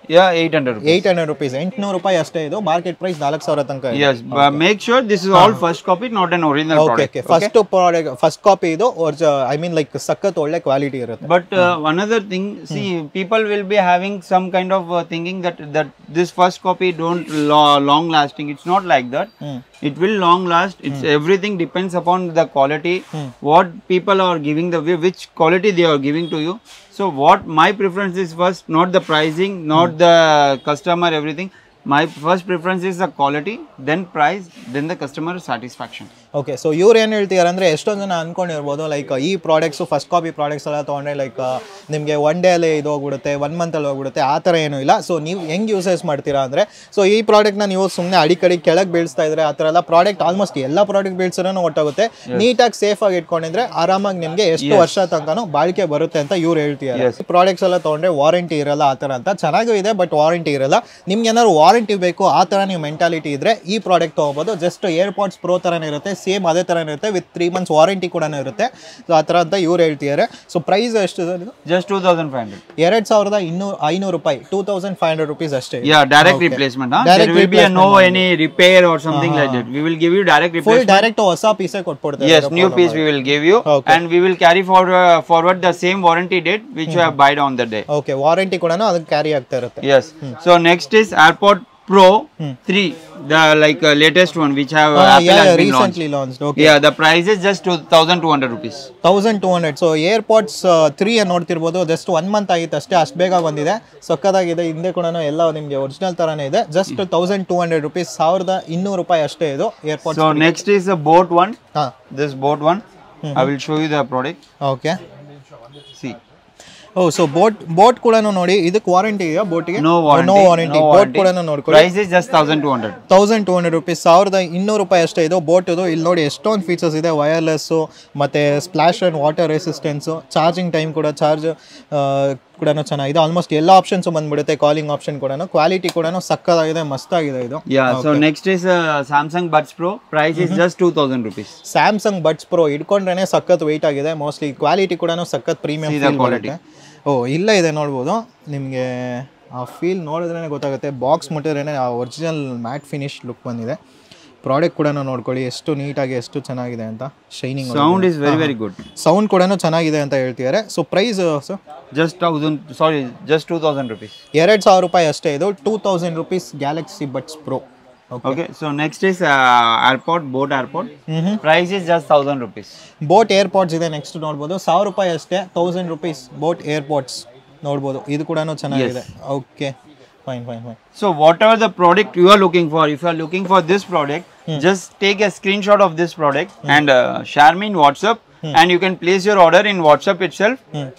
yeah eight hundred
eight hundred rupees ಎಂಟುನೂರು ರೂಪಾಯಿ ಅಷ್ಟೇ ಇದು ಮಾರ್ಕೆಟ್ ಪ್ರೈಸ್ ನಾಲ್ಕು ಸಾವಿರ ತನಕ ಇದೆ
Yes, but make sure this is all first copy, not an original
okay
product.
Okay first product first copy ಇದು ಐ ಮೀನ್ ಲೈಕ್ ಸಖತ್ ಒಳ್ಳೆ ಕ್ವಾಲಿಟಿ ಇರುತ್ತೆ
But uh, another thing, see, people will be having some kind of uh, thinking that that this first copy don't lo- long lasting. It's not like that. It will long last. It's everything depends upon the quality. What people are giving the which quality they are giving to you. So what my preference is first, not the pricing, not the customer, everything. My first preference is the quality, then price, then the customer satisfaction.
Okay so ಇವ್ರು ಏನು ಹೇಳ್ತಿದ್ದಾರೆ ಅಂದರೆ ಎಷ್ಟೊಂದು ಜನ ಅನ್ಕೊಂಡಿರ್ಬೋದು like ಈ products first copy products ಎಲ್ಲ ತೊಗೊಂಡ್ರೆ ಲೈಕ್ ನಿಮಗೆ ಒನ್ ಡೇ ಅಲ್ಲಿ ಇದು ಹೋಗ್ಬಿಡುತ್ತೆ ಒನ್ ಮಂತಲ್ಲಿ ಹೋಗ್ಬಿಡುತ್ತೆ ಆ ಥರ ಏನೂ ಇಲ್ಲ ಸೊ ನೀವು ಹೆಂಗೆ ಯೂಸೇಜ್ ಮಾಡ್ತೀರಾ ಅಂದರೆ ಸೊ ಈ ಪ್ರಾಡಕ್ಟ್ನ ನೀವು ಸುಮ್ಮನೆ ಅಡಿಕಡಿ ಕೆಳಗೆ ಬೀಳಿಸ್ತಾ ಇದ್ರೆ ಆ ಥರ ಎಲ್ಲ ಪ್ರಾಡಕ್ಟ್ ಆಲ್ಮೋಸ್ಟ್ ಎಲ್ಲ ಪ್ರಾಡಕ್ಟ್ ಬೀಳ್ಸಿರೋನು ಒಟ್ಟಾಗುತ್ತೆ ನೀಟಾಗಿ ಸೇಫಾಗಿ ಇಟ್ಕೊಂಡಿದ್ರೆ ಆರಾಮಾಗಿ ನಿಮಗೆ ಎಷ್ಟು ವರ್ಷ ತನಕನೂ ಬಾಳಿಕೆ ಬರುತ್ತೆ ಅಂತ ಇವ್ರು ಹೇಳ್ತಿದ್ದಾರೆ ಪ್ರಾಡಕ್ಟ್ಸ್ ಎಲ್ಲ ತೊಗೊಂಡ್ರೆ ವಾರಂಟಿ ಇರಲ್ಲ ಆ ಥರ ಅಂತ ಚೆನ್ನಾಗೂ ಇದೆ ಬಟ್ ವಾರಂಟಿ ಇರಲ್ಲ ನಿಮ್ಗೆ ಏನಾದ್ರು ವಾರಂಟಿ ಬೇಕು ಆ ಥರ ನೀವು ಮೆಂಟಾಲಿಟಿ ಇದ್ರೆ ಈ ಪ್ರಾಡಕ್ಟ್ ತೊಗೋಬೋದು ಜಸ್ಟ್ ಏರ್ಪಾಡ್ಸ್ ಪ್ರೋ ಥರನೇ ಇರುತ್ತೆ ಸೇಮ್ ಅದೇ ಥರನೇ ಇರುತ್ತೆ ವಿತ್ ತ್ರೀ ಮಂತ್ಸ್ ವಾರಂಟಿ ಕೂಡ ಇರುತ್ತೆ ಸೊ ಆ ಥರ ಅಂತ ಇವ್ರು ಹೇಳ್ತಿದ್ದಾರೆ ಸೊ ಪ್ರೈಸ್ ಎಷ್ಟು ಸರ್ ಇದು
Just 2500.
ಎರಡು ಸಾವಿರದ ಇನ್ನೂರು ಐನೂರು ರೂಪಾಯಿ two thousand five hundred rupees ಅಷ್ಟೇ
Yeah, direct replacement. Huh?
Direct
there will be a no any repair or something like that. We will give you direct
full
replacement.
Direct ಹೊಸ ಪೀಸೇ ಕೊಟ್ಬಿಡ್ತಾರೆ
Yes, new piece we will give you,
Okay.
and we will carry for, uh, forward the same warranty date which you have buyed on the day.
Okay warranty ಕೂಡ ಅದಕ್ಕೆ carry ಆಗ್ತಾ ಇರುತ್ತೆ
Yes. So next is AirPod Pro 3, the like uh, latest one which have uh, Apple has been launched.
Recently launch okay
Yeah, the price is just 2,200 rupees.
Thousand two hundred so AirPods three ನೋಡ್ತಿರ್ಬೋದು just one month ಆಗಿತ್ತು ಅಷ್ಟೇ ಅಷ್ಟು ಬೇಗ ಬಂದಿದೆ ಸಕ್ಕದಾಗಿದೆ ಹಿಂದೆ ಕೂಡ ಎಲ್ಲ ನಿಮಗೆ ಒರಿಜಿನಲ್ ಥರನೇ ಇದೆ just thousand two hundred rupees ಸಾವಿರದ ಇನ್ನೂರು ರೂಪಾಯಿ ಅಷ್ಟೇ ಇದು AirPods
So next is a boat one.
ಹಾಂ
This boat one. I will show you the product.
Okay
See.
Oh so Boat Boat ಕೂಡ ನೋಡಿ ಇದಕ್ಕೆ ವಾರಂಟಿ ಇದೆಯಾ ಬೋಟಿಗೆ
No warranty.
No warranty
no
Boat
warranty.
ಕೂಡ ನೋಡ್ಕೊಳ್ಳಿ
Price is just 1,200.
Thousand two hundred rupees ಸಾವಿರದ ಇನ್ನೂರು ರೂಪಾಯಿ ಅಷ್ಟೇ ಇದು ಬೋಟ್ ಇದು ಇಲ್ಲಿ ನೋಡಿ ಎಷ್ಟೊಂದು ಫೀಚರ್ಸ್ ಇದೆ ವಯರ್ಲೆಸ್ಸು ಮತ್ತು splash and water resistance charging time ಕೂಡ ಚಾರ್ಜ್ ಕೂಡ ಚೆನ್ನಾಗಿದೆ ಆಲ್ಮೋಸ್ಟ್ ಎಲ್ಲ ಆಪ್ಷನ್ಸು ಬಂದ್ಬಿಡುತ್ತೆ ಕಾಲಿಂಗ್ ಆಪ್ಷನ್ ಕೂಡ ಕ್ವಾಲಿಟಿ ಕೂಡ ಸಕ್ಕದಾಗಿದೆ ಮಸ್ತಾಗಿದೆ ಇದು
Yeah, so next is uh, Samsung Buds Pro. Price is just 2,000 rupees.
Samsung buds Pro ಇಟ್ಕೊಂಡ್ರೆ ಸಖತ್ ವೆಯ್ಟ್ ಆಗಿದೆ ಮೋಸ್ಟ್ಲಿ ಕ್ವಾಲಿಟಿ ಕೂಡ ಸಖತ್ premium
See the
feel
quality.
ಬರುತ್ತೆ ಓ ಇಲ್ಲೇ ಇದೆ ನೋಡ್ಬೋದು ನಿಮಗೆ ಆ ಫೀಲ್ ನೋಡಿದ್ರೇ ಗೊತ್ತಾಗುತ್ತೆ ಬಾಕ್ಸ್ ಮುಟ್ಟಿದ್ರೇ ಆ ಒರಿಜಿನಲ್ ಮ್ಯಾಟ್ ಫಿನಿಶ್ ಲುಕ್ ಬಂದಿದೆ ಪ್ರಾಡಕ್ಟ್ ಕೂಡ ನೋಡ್ಕೊಳ್ಳಿ ಎಷ್ಟು ನೀಟಾಗಿ ಎಷ್ಟು ಚೆನ್ನಾಗಿದೆ ಅಂತ shining
Sound is very, very good.
Sound ಕೂಡ ಚೆನ್ನಾಗಿದೆ ಅಂತ ಹೇಳ್ತಿದ್ದಾರೆ so price so
Just 1,000, sorry, just 2,000 rupees.
ಎರಡು ಸಾವಿರ ರೂಪಾಯಿ ಅಷ್ಟೇ ಇದು two thousand rupees Galaxy buds Pro okay
Okay, so next is uh, AirPod, Boat AirPod. Price is just 1,000 rupees.
Boat AirPods ಇದೆ ನೆಕ್ಸ್ಟ್ ನೋಡ್ಬೋದು ಸಾವಿರ ರೂಪಾಯಿ ಅಷ್ಟೇ ತೌಸಂಡ್ ರುಪೀಸ್ ಬೋಟ್ ಏರ್ಪಾಡ್ಸ್ ನೋಡ್ಬೋದು ಇದು ಕೂಡ ಚೆನ್ನಾಗಿದೆ okay fine fine fine
So whatever the product you are looking for, if you are looking for this product, just take a screenshot of this product and uh, share me in WhatsApp and you can place your order in WhatsApp itself.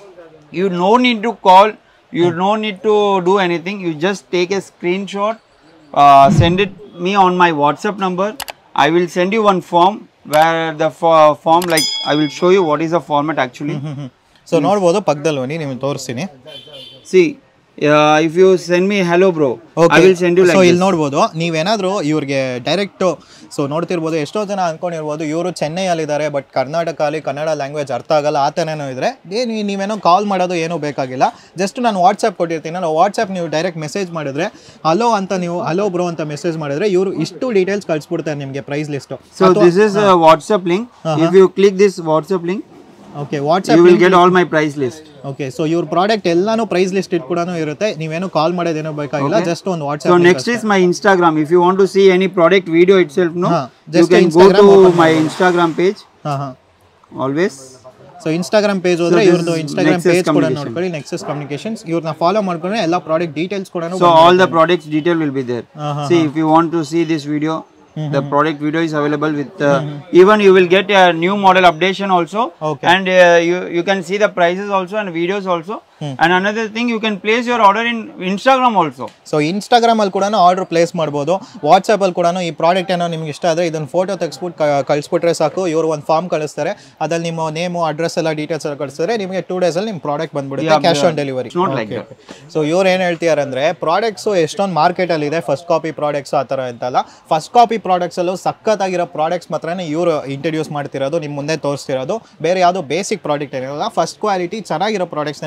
You no need to call, you no need to do anything. You just take a screenshot, uh, send it me on my WhatsApp number. I will send you one form where the fo- form like I will show you what is the format actually.
So ನೋಡ್ಬೋದು ಪಕ್ಕದಲ್ಲಿ ಬನ್ನಿ ನಿಮ್ಗೆ ತೋರಿಸ್ತೀನಿ
See, uh, if you send me hello bro, I will send you like
so
this.
ಇಲ್ಲಿ ನೋಡ್ಬೋದು ನೀವೇನಾದರೂ ಇವ್ರಿಗೆ direct so ನೋಡ್ತಿರ್ಬೋದು ಎಷ್ಟೋ ಜನ ಅನ್ಕೊಂಡಿರ್ಬೋದು ಇವರು ಚೆನ್ನೈಯಲ್ಲಿದ್ದಾರೆ ಬಟ್ ಕರ್ನಾಟಕಲ್ಲಿ ಕನ್ನಡ ಲ್ಯಾಂಗ್ವೇಜ್ ಅರ್ಥ ಆಗಲ್ಲ ಆ ಥರನೂ ಇದ್ರೆ ಏನು ನೀವೇನೋ ಕಾಲ್ ಮಾಡೋದು ಏನೂ ಬೇಕಾಗಿಲ್ಲ ಜಸ್ಟ್ ನಾನು ವಾಟ್ಸಪ್ ಕೊಟ್ಟಿರ್ತೀನಿ ನಾನು ವಾಟ್ಸಪ್ ನೀವು ಡೈರೆಕ್ಟ್ ಮೆಸೇಜ್ ಮಾಡಿದ್ರೆ ಹಲೋ ಅಂತ ನೀವು ಹಲೋ ಬ್ರೋ ಅಂತ ಮೆಸೇಜ್ ಮಾಡಿದ್ರೆ ಇವರು ಇಷ್ಟು ಡೀಟೇಲ್ಸ್ ಕಳಿಸ್ಬಿಡ್ತಾರೆ ನಿಮಗೆ price list
So this is a WhatsApp link. If you click this WhatsApp link,
okay
you
WhatsApp
will get all my price list.
Okay so ಇವ್ರ ಪ್ರಾಡಕ್ಟ್ ಎಲ್ಲಾನು ಪ್ರೈಸ್ ಲಿಸ್ಟ್ ಇಟ್ ಕೂಡ ಇರುತ್ತೆ ನೀವೇನು ಕಾಲ್ ಮಾಡೋದೇನೋ ಬೇಕಾಗಿಲ್ಲ just ಒಂದು
So
WhatsApp
next is my Instagram. If you want to see any product video itself, no,
Huh.
you
Just
can go
Instagram
to
open
my Instagram page.
ಹಾಂ ಹಾಂ
Always.
So Instagram page ಹೋದ್ರೆ
this
ಇವ್ರದ್ದು
is
Instagram
Nexus
page ಕೂಡ
Communication.
ನೋಡ್ಕೊಳ್ಳಿ Nexus communications ಇವ್ರನ್ನ follow ಮಾಡ್ಕೊಂಡ್ರೆ ಎಲ್ಲ product details ಕೂಡ
So all the products detail will be there.
Uh-huh.
See if you want to see this video, the product video is available with. Uh, Even you will get a new model updation also,
Okay.
and uh, you you can see the prices also and videos also. And another thing, you can place your order in Instagram also.
So ಇನ್ಸ್ಟಾಗ್ರಾಮಲ್ಲಿ ಕೂಡ order place ಮಾಡ್ಬೋದು ವಾಟ್ಸಪ್ಪಲ್ಲಿ ಕೂಡ ಈ product ಏನೋ ನಿಮ್ಗೆ ಇಷ್ಟ ಆದರೆ ಇದನ್ನು ಫೋಟೋ ತೆಗೆಸ್ಬಿಟ್ಟು ಕಳಿಸ್ಬಿಟ್ರೆ ಸಾಕು ಇವರು ಒಂದು ಫಾರ್ಮ್ ಕಳಿಸ್ತಾರೆ ಅದ್ರಲ್ಲಿ ನಿಮ್ಮ ನೇಮು ಅಡ್ರೆಸ್ ಎಲ್ಲ ಡೀಟೇಲ್ಸ್ ಎಲ್ಲ ಕಳಿಸ್ತಾರೆ ನಿಮಗೆ ಟೂ ಡೇಸಲ್ಲಿ ನಿಮ್ಮ ಪ್ರಾಡಕ್ಟ್ ಬಂದ್ಬಿಡುತ್ತೆ cash on delivery
It's not like that.
So ಇವ್ರು ಏನು ಹೇಳ್ತಿದ್ದಾರೆ ಅಂದರೆ ಪ್ರಾಡಕ್ಟ್ಸು ಎಷ್ಟೊಂದು ಮಾರ್ಕೆಟಲ್ಲಿ ಇದೆ ಫಸ್ಟ್ ಕಾಪಿ ಪ್ರಾಡಕ್ಟ್ಸ್ ಆ ಥರ ಅಂತಲ್ಲ ಫಸ್ಟ್ ಕಾಪಿ ಪ್ರಾಡಕ್ಟ್ಸಲ್ಲೂ ಸಖತ್ತಾಗಿರೋ ಪ್ರಾಡಕ್ಟ್ಸ್ ಮಾತ್ರನೇ ಇವರು ಇಂಟ್ರಡ್ಯೂಸ್ ಮಾಡ್ತಿರೋದು ನಿಮ್ಮ ಮುಂದೆ ತೋರಿಸ್ತಿರೋದು ಬೇರೆ ಯಾವುದೋ ಬೇಸಿಕ್ ಪ್ರಾಡಕ್ಟ್ ಏನಿರಲ್ಲ ಫಸ್ಟ್ ಕ್ವಾಲಿಟಿ ಚೆನ್ನಾಗಿರೋ ಪ್ರಾಡಕ್ಟ್ಸ್ನೇ ಇಂಟ್ರಡ್ಯೂಸ್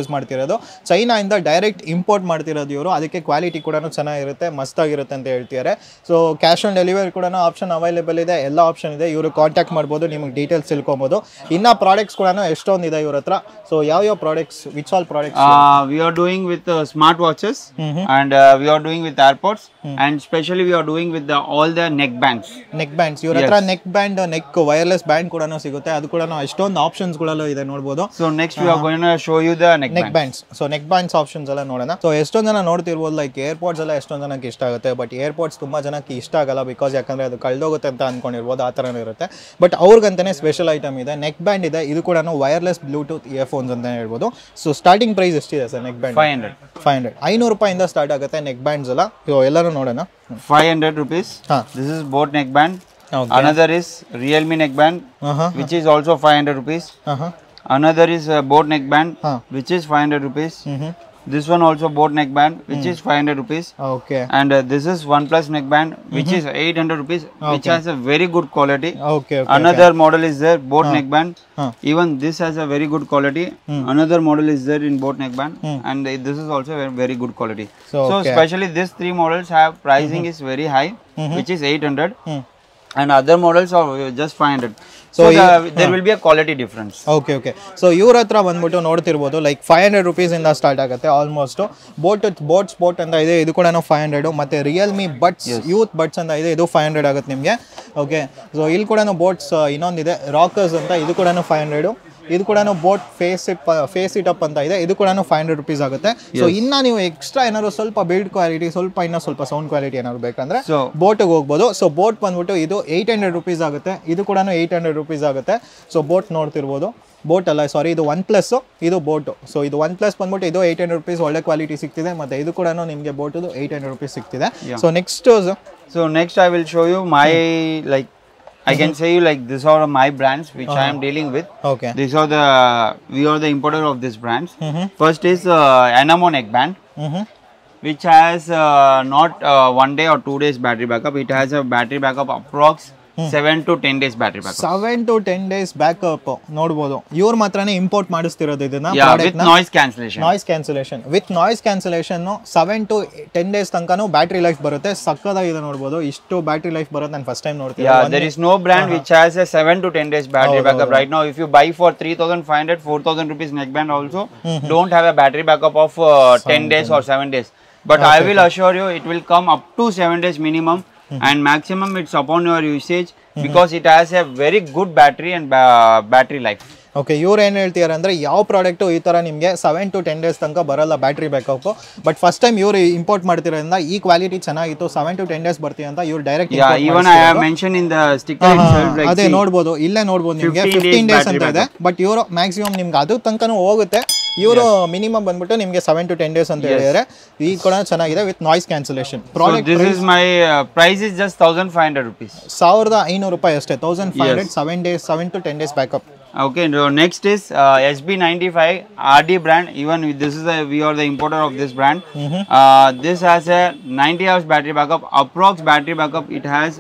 ಮಾಡ್ತಿರೋದು ಚೈನಾಯಿಂದ ಡೈರೆಕ್ಟ್ ಇಂಪೋರ್ಟ್ ಮಾಡ್ತಿರೋದು ಇವರು ಅದಕ್ಕೆ ಕ್ವಾಲಿಟಿ ಕೂಡ ಚೆನ್ನಾಗಿರುತ್ತೆ ಮಸ್ತಾಗಿರುತ್ತೆ ಅಂತ ಹೇಳ್ತಿದ್ದಾರೆ ಸೊ ಕ್ಯಾಶ್ ಆನ್ ಡೆಲಿವರಿ ಕೂಡ ಆಪ್ಷನ್ ಅವೈಲೇಬಲ್ ಇದೆ ಎಲ್ಲ ಆಪ್ಷನ್ ಇದೆ ಇವರು ಕಾಂಟ್ಯಾಕ್ಟ್ ಮಾಡ್ಬೋದು ನಿಮಗೆ ಡೀಟೇಲ್ಸ್ ತಿಳ್ಕೊಬೋದು ಇನ್ನು ಪ್ರಾಡಕ್ಟ್ಸ್ ಕೂಡ ಎಷ್ಟೊಂದು ಇದೆ ಇವ್ರ ಹತ್ರ ಸೊ ಯಾವ ಯಾವ products which all products
Uh, we are doing with uh, smart watches and uh, we are doing with AirPods and especially we are doing with the, all the neck bands.
Neck bands ಇವ್ರ ಹತ್ರ neck band neck wireless band ಕೂಡ ಸಿಗುತ್ತೆ ಅದು ಕೂಡ ಎಷ್ಟೊಂದು ಆಪ್ಷನ್ಸ್ಗಳೆಲ್ಲ ಇದೆ ನೋಡ್ಬೋದು
So next we are going to show you the neck,
neck
band.
Bands so neck bands options ಎಲ್ಲ ನೋಡೋಣ ಸೊ ಎಷ್ಟೊಂದು ಜನ ನೋಡ್ತಿರ್ಬೋದು ಲೈಕ್ ಏರ್ಪೋರ್ಟ್ಸ್ ಎಲ್ಲ ಎಷ್ಟೊಂದು ಜನಕ್ಕೆ ಇಷ್ಟ ಆಗುತ್ತೆ ಬಟ್ ಏರ್ಪೋರ್ಟ್ಸ್ ತುಂಬ ಜನಕ್ಕೆ ಇಷ್ಟ ಆಗಲ್ಲ ಬಿಕಾಸ್ ಯಾಕಂದ್ರೆ ಅದು ಕಳ್ದೋಗುತ್ತೆ ಅಂತ ಅನ್ಕೊಂಡಿರ್ಬೋದು ಆ ಥರನೇ ಇರುತ್ತೆ ಬಟ್ ಅವ್ರಿಗಂತಾನೆ ಸ್ಪೆಷಲ್ ಐಟಮ್ ಇದೆ ನೆಕ್ ಬ್ಯಾಂಡ್ ಇದೆ ಇದು ಕೂಡ ವೈರ್ಲೆಸ್ ಬ್ಲೂಟೂತ್ ಇಯರ್ಫೋನ್ಸ್ ಅಂತ ಹೇಳ್ಬೋದು ಸೊ ಸ್ಟಾರ್ಟಿಂಗ್ ಪ್ರೈಸ್ ಎಷ್ಟಿದೆ sir neck band
500.
Five hundred ಐನೂರು ರೂಪಾಯಿಂದ ಸ್ಟಾರ್ಟ್ ಆಗುತ್ತೆ ನೆಕ್ ಬ್ಯಾಂಡ್ಸ್ ಎಲ್ಲ ಸೊ ಎಲ್ಲರೂ ನೋಡೋಣ
500 rupees.
Huh.
This is boat neck band.
Okay.
Another is Realme neck band
ಹಾಂ ಹಾಂ
which is also 500 rupees.
ಹಾಂ ಹಾಂ
Another is uh, boat neck band
Huh.
which is 500 rupees.
ಹ್ಞೂ
This one also boat neck band which is 500 rupees.
Okay
And uh, this is OnePlus neck band which is 800 rupees which has a very good quality.
Okay okay
Another model is there, boat neck band.
Huh.
Even this has a very good quality. Another model is there in boat neck band, and uh, this is also very, very good quality.
So,
So,
okay.
especially these three models have pricing is very high, which is 800,
ಹ್ಞೂ
and other models are uh, just 500.
So,
So,
you-
the, there will be a quality difference.
Okay okay so ಇವ್ರ ಹತ್ರ ಬಂದ್ಬಿಟ್ಟು ನೋಡ್ತಿರ್ಬೋದು like five hundred ರುಪೀಸಿಂದ start ಆಗುತ್ತೆ almost boAt boAt sport ಅಂತ ಇದೆ ಇದು ಕೂಡ ಫೈವ್ ಹಂಡ್ರೆಡು ಮತ್ತು ರಿಯಲ್ಮಿ ಬಡ್ಸ್ ಯೂತ್ ಬಡ್ಸ್ ಅಂತ ಇದೆ ಇದು ಫೈವ್ ಹಂಡ್ರೆಡ್ ಆಗುತ್ತೆ ನಿಮಗೆ ಓಕೆ ಸೊ ಇಲ್ಲಿ ಕೂಡ ಬೋಟ್ಸ್ ಇನ್ನೊಂದಿದೆ ರಾಕರ್ಸ್ ಅಂತ ಇದು ಕೂಡ ಫೈವ್ ಹಂಡ್ರೆಡು ಇದು ಕೂಡ boAt face it face it up ಅಂತ ಇದೆ ಇದು ಕೂಡ ಫೈವ್ ಹಂಡ್ರೆಡ್ ರುಪೀಸ್ ಆಗುತ್ತೆ ಸೊ ಇನ್ನು ನೀವು ಎಕ್ಸ್ಟ್ರಾ ಏನಾದ್ರು ಸ್ವಲ್ಪ ಬಿಲ್ಡ್ ಕ್ವಾಲಿಟಿ ಸ್ವಲ್ಪ ಇನ್ನೂ ಸ್ವಲ್ಪ ಸೌಂಡ್ ಕ್ವಾಲಿಟಿ ಏನಾದ್ರು ಬೇಕಂದ್ರೆ
So,
ಬೋಟಿಗೆ ಹೋಗ್ಬೋದು ಸೊ ಬೋಟ್ ಬಂದ್ಬಿಟ್ಟು ಇದು ಏಯ್ಟ್ ಹಂಡ್ರೆಡ್ ರುಪೀಸ್ ಆಗುತ್ತೆ ಇದು ಕೂಡ ಏಯ್ಟ್ ಹಂಡ್ರೆಡ್ ರುಪೀಸ್ ಆಗುತ್ತೆ ಸೊ ಬೋಟ್ ನೋಡ್ತಿರ್ಬೋದು ಬೋಟ್ ಅಲ್ಲ ಸಾರಿ ಇದು ಒನ್ ಪ್ಲಸ್ಸು ಇದು ಬೋಟು ಸೊ ಇದು ಒನ್ ಪ್ಲಸ್ ಬಂದ್ಬಿಟ್ಟು ಇದು ಏಯ್ಟ್ ಹಂಡ್ರೆಡ್ ರುಪೀಸ್ ಒಳ್ಳೆ ಕ್ವಾಲಿಟಿ ಸಿಗ್ತಿದೆ ಮತ್ತು ಇದು ಕೂಡ ನಿಮಗೆ ಬೋಟದು ಏಯ್ಟ್ ಹಂಡ್ರೆಡ್ ರುಪೀಸ್ ಸಿಗ್ತಿದೆ so next
so next I will show you my like. I can say you like these are my brands which I am dealing with.
Okay
These are the we are the importer of these brands. First is uh, Anamo neck band,
ಹ್ಞೂ ಹ್ಞೂ
which has uh, not uh, one day or two days battery backup. It has a battery backup approx seven to ten days battery backup.
Seven to ten days backup ನೋಡ್ಬೋದು ಇವ್ರು ಮಾತ್ರನೇ import ಮಾಡಿಸ್ತಿರೋದು ಇದನ್ನ
yeah, with
ಪ್ರಾಡಕ್ಟ್ನ
noise cancellation.
Noise cancellation with noise cancellation seven to ten days ತನಕನೂ battery life ಬರುತ್ತೆ ಸಕ್ಕದಾಗಿದೆ ನೋಡ್ಬೋದು ಇಷ್ಟು ಬ್ಯಾಟ್ರಿ ಲೈಫ್ ಬರುತ್ತೆ ನಾನು ಫಸ್ಟ್ ಟೈಮ್ ನೋಡ್ತೀನಿ
Yeah, there is no brand which has a 7 to 10 days battery backup. Right now, if you buy for 3500, 4000 rupees neckband also, don't have a battery backup of uh, 10 days or 7 days. But I will assure you, it will come up to 7 days minimum and maximum it's upon your usage because it has a very good battery and ba- battery life.
Okay ಇವ್ರು ಏನು ಹೇಳ್ತಿದ್ದಾರೆ ಅಂದರೆ ಯಾವ product ಈ ಥರ ನಿಮಗೆ seven to ten days ತನಕ ಬರಲ್ಲ battery backup but first time ಇವ್ರು ಇಂಪೋರ್ಟ್ ಮಾಡ್ತಿರೋದ್ರಿಂದ ಈ ಕ್ವಾಲಿಟಿ ಚೆನ್ನಾಗಿತ್ತು ಸೆವೆನ್ ಟು ಟೆನ್ ಡೇಸ್ ಬರ್ತೀವಿ ಅಂತ ಇವ್ರು direct
Yeah, even I have mentioned in the sticker itself, like
ಅದೇ
see,
ನೋಡ್ಬೋದು ಇಲ್ಲೇ ನೋಡ್ಬೋದು ನಿಮಗೆ
15
ಫಿಫ್ಟೀನ್
days
ಡೇಸ್ ಅಂತ
battery
ಇದೆ ಬಟ್ ಇವರು ಮ್ಯಾಕ್ಸಿಮಮ್ ನಿಮ್ಗೆ ಅದು ತನಕನೂ ಹೋಗುತ್ತೆ ಇವರು ಮಿನಿಮಮ್ ಬಂದ್ಬಿಟ್ಟು ನಿಮಗೆ ಸೆವೆನ್ ಟು ಟೆನ್ ಡೇಸ್ ಅಂತ ಹೇಳಿದರೆ ಈ ಕೂಡ ಚೆನ್ನಾಗಿದೆ with noise cancellation
so
product
this is my uh, price is just 1500 rupees.
ಸಾವಿರದ ಐನೂರು ರೂಪಾಯಿ ಅಷ್ಟೇ thousand five hundred seven days seven to ten days backup
Okay, so next is uh, SB95 RD brand. Even with- this is a, we are the importer of this brand. Uh, this has a 90 hours battery backup. Approx battery backup it has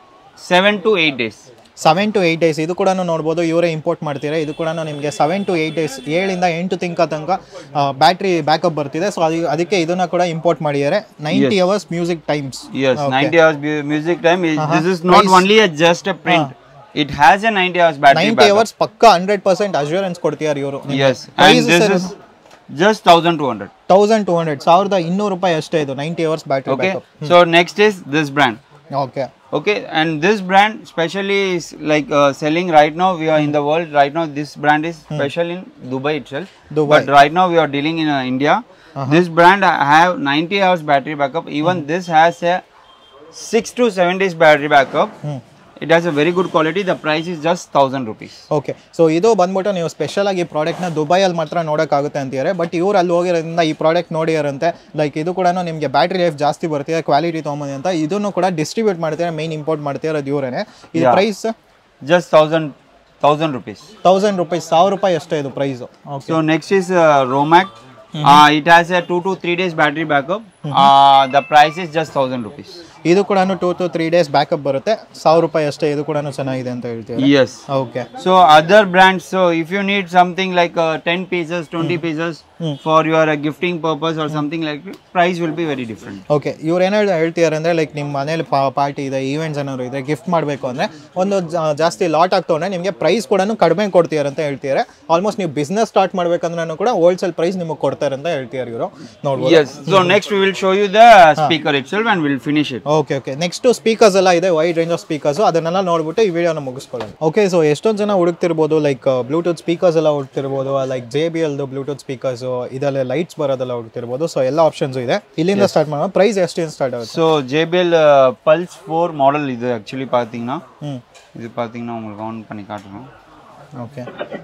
seven to eight days.
Seven to eight days ಇದು ಕೂಡ ನೋಡ್ಬೋದು ಇವರೇ import ಮಾಡ್ತೀರಾ ಇದು ಕೂಡ ನಿಮಗೆ seven to eight days ಏಳಿಂದ ಎಂಟು ತಿಂಕ ತನಕ ಬ್ಯಾಟ್ರಿ ಬ್ಯಾಕಪ್ ಬರ್ತಿದೆ ಸೊ ಅದು ಅದಕ್ಕೆ ಇದನ್ನ ಕೂಡ ಇಂಪೋರ್ಟ್ ಮಾಡಿದ್ದಾರೆ ninety hours music times
Yes, 90 hours bu- music time. Is, This is not only a just a print. It has a 90 hours battery
ninety
backup.
Hours ಪಕ್ಕ ಹಂಡ್ರೆಡ್ ಪರ್ಸೆಂಟ್ ಅಶ್ಯೂರೆನ್ಸ್ ಕೊಡ್ತಿದ್ದಾರೆ ಇವರು
Yes, and this is just 1200.
Thousand two hundred ಸಾವಿರದ ಇನ್ನೂರು ರೂಪಾಯಿ ಅಷ್ಟೇ ಇದು ninety hours battery
Okay,
backup
so next is this brand.
Okay
Okay, and this brand specially is like uh, selling right now. We are in the world right now. This brand is special in Dubai itself.
Dubai.
But right now we are dealing in uh, India. This brand uh, have 90 hours battery backup. Even this has a six to seven days battery backup. It has a very good quality. The price is just thousand rupees.
Okay so ಇದು ಬಂದ್ಬಿಟ್ಟು ನೀವು special ಆಗಿ ಪ್ರಾಡಕ್ಟ್ನ ದುಬೈಯಲ್ಲಿ ಮಾತ್ರ ನೋಡೋಕ್ಕಾಗುತ್ತೆ ಅಂತಿದ್ದಾರೆ but ಇವ್ರು ಅಲ್ಲಿ ಹೋಗಿರೋದ್ರಿಂದ ಈ ಪ್ರಾಡಕ್ಟ್ ನೋಡಿಯಾರಂತೆ ಲೈಕ್ ಇದು ಕೂಡ ನಿಮಗೆ ಬ್ಯಾಟ್ರಿ ಲೈಫ್ ಜಾಸ್ತಿ ಬರ್ತಿದೆ ಕ್ವಾಲಿಟಿ ತೊಗೊಂಬಂದಿ ಅಂತ ಇದನ್ನು ಕೂಡ ಡಿಸ್ಟ್ರಿಬ್ಯೂಟ್ ಮಾಡ್ತಾರೆ ಮೈನ್ ಇಂಪೋರ್ಟ್ ಮಾಡ್ತಿರೋದು ಇವರೇನೆ ಇದು
Yeah.
Price
Just thousand thousand rupees.
Thousand rupees ಸಾವಿರ ರೂಪಾಯಿ ಅಷ್ಟೇ ಇದು price okay
So next is uh, Romac. Uh, it has a two to three days battery backup. Uh, the price is just thousand rupees.
ಇದು ಕೂಡ two to three days backup ಬರುತ್ತೆ ಸಾವಿರ ರೂಪಾಯಿ ಅಷ್ಟೇ ಇದು ಕೂಡ ಚೆನ್ನಾಗಿದೆ ಅಂತ ಹೇಳ್ತೀವಿ
Yes.
Okay
So other brands. So if you need something like uh, ten pieces, twenty pieces, for your uh, gifting purpose or something like that, price will be very different.
Okay ಇವ್ರು ಏನು ಹೇಳ್ತಿದ್ದಾರೆ ಅಂದರೆ like ನಿಮ್ಮ ಮನೇಲಿ party ಇದೆ events ಏನಾದ್ರು ಇದೆ gift ಮಾಡಬೇಕು ಅಂದರೆ ಒಂದು ಜಾ- ಜಾಸ್ತಿ ಲಾಟ್ ಆಗ್ತವ್ರೆ ನಿಮಗೆ ಪ್ರೈಸ್ ಕೂಡ ಕಡಿಮೆ ಕೊಡ್ತಿದ್ದಾರೆ ಅಂತ ಹೇಳ್ತಿದ್ದಾರೆ ಆಲ್ಮೋಸ್ಟ್ ನೀವು ಬಿಸ್ನೆಸ್ ಸ್ಟಾರ್ಟ್ ಮಾಡ್ಬೇಕಂದ್ರೂ ಕೂಡ ಹೋಲ್ಸೇಲ್ ಪ್ರೈಸ್ ನಿಮಗೆ ಕೊಡ್ತಾರೆ ಅಂತ ಹೇಳ್ತಿದ್ದಾರೆ ಇವರು ನೋಡ್ಬೋದು
Yes. So next we will show you the speaker itself and we'll finish it.
Okay okay next speakers ಎಲ್ಲ ಇದೆ ವೈಡ್ ರೇಂಜ್ ಆಫ್ ಸ್ಪೀಕರ್ಸ್ ಅದನ್ನೆಲ್ಲ ನೋಡ್ಬಿಟ್ಟು ಈ ವಿಡಿಯೋನ ಮುಗಿಸ್ಕೊಳ್ಳೋಣ ಓಕೆ ಸೊ ಎಷ್ಟೊಂದು ಜನ ಹುಡುಕ್ತಿರ್ಬೋದು ಲೈಕ್ ಬ್ಲೂಟೂತ್ ಸ್ಪೀಕರ್ಸ್ ಎಲ್ಲ ಹುಡುಕ್ತಿರ್ಬೋದು ಲೈಕ್ ಜೆ ಬಿ ಎಲ್ದು ಬ್ಲೂಟೂತ್ ಸ್ಪೀಕರ್ಸ್ ಇದೆಲ್ಲ ಲೈಟ್ಸ್ ಬರೋದೆಲ್ಲ ಹುಡುಕ್ತಿರ್ಬೋದು ಸೊ ಎಲ್ಲ ಆಪ್ಷನ್ಸ್ ಇದೆ ಇಲ್ಲಿಂದ ಸ್ಟಾರ್ಟ್ ಮಾಡೋಣ ಪ್ರೈಸ್ ಎಷ್ಟಿಂದ ಸ್ಟಾರ್ಟ್ ಆಗುತ್ತೆ
so JBL pulse four model இது ஆக்சுவலி பார்த்தீங்கன்னா
ಹ್ಞೂ
இது பார்த்தீங்கன்னா உங்களுக்கு ஆன் பண்ணி காட்டணும்
ಓಕೆ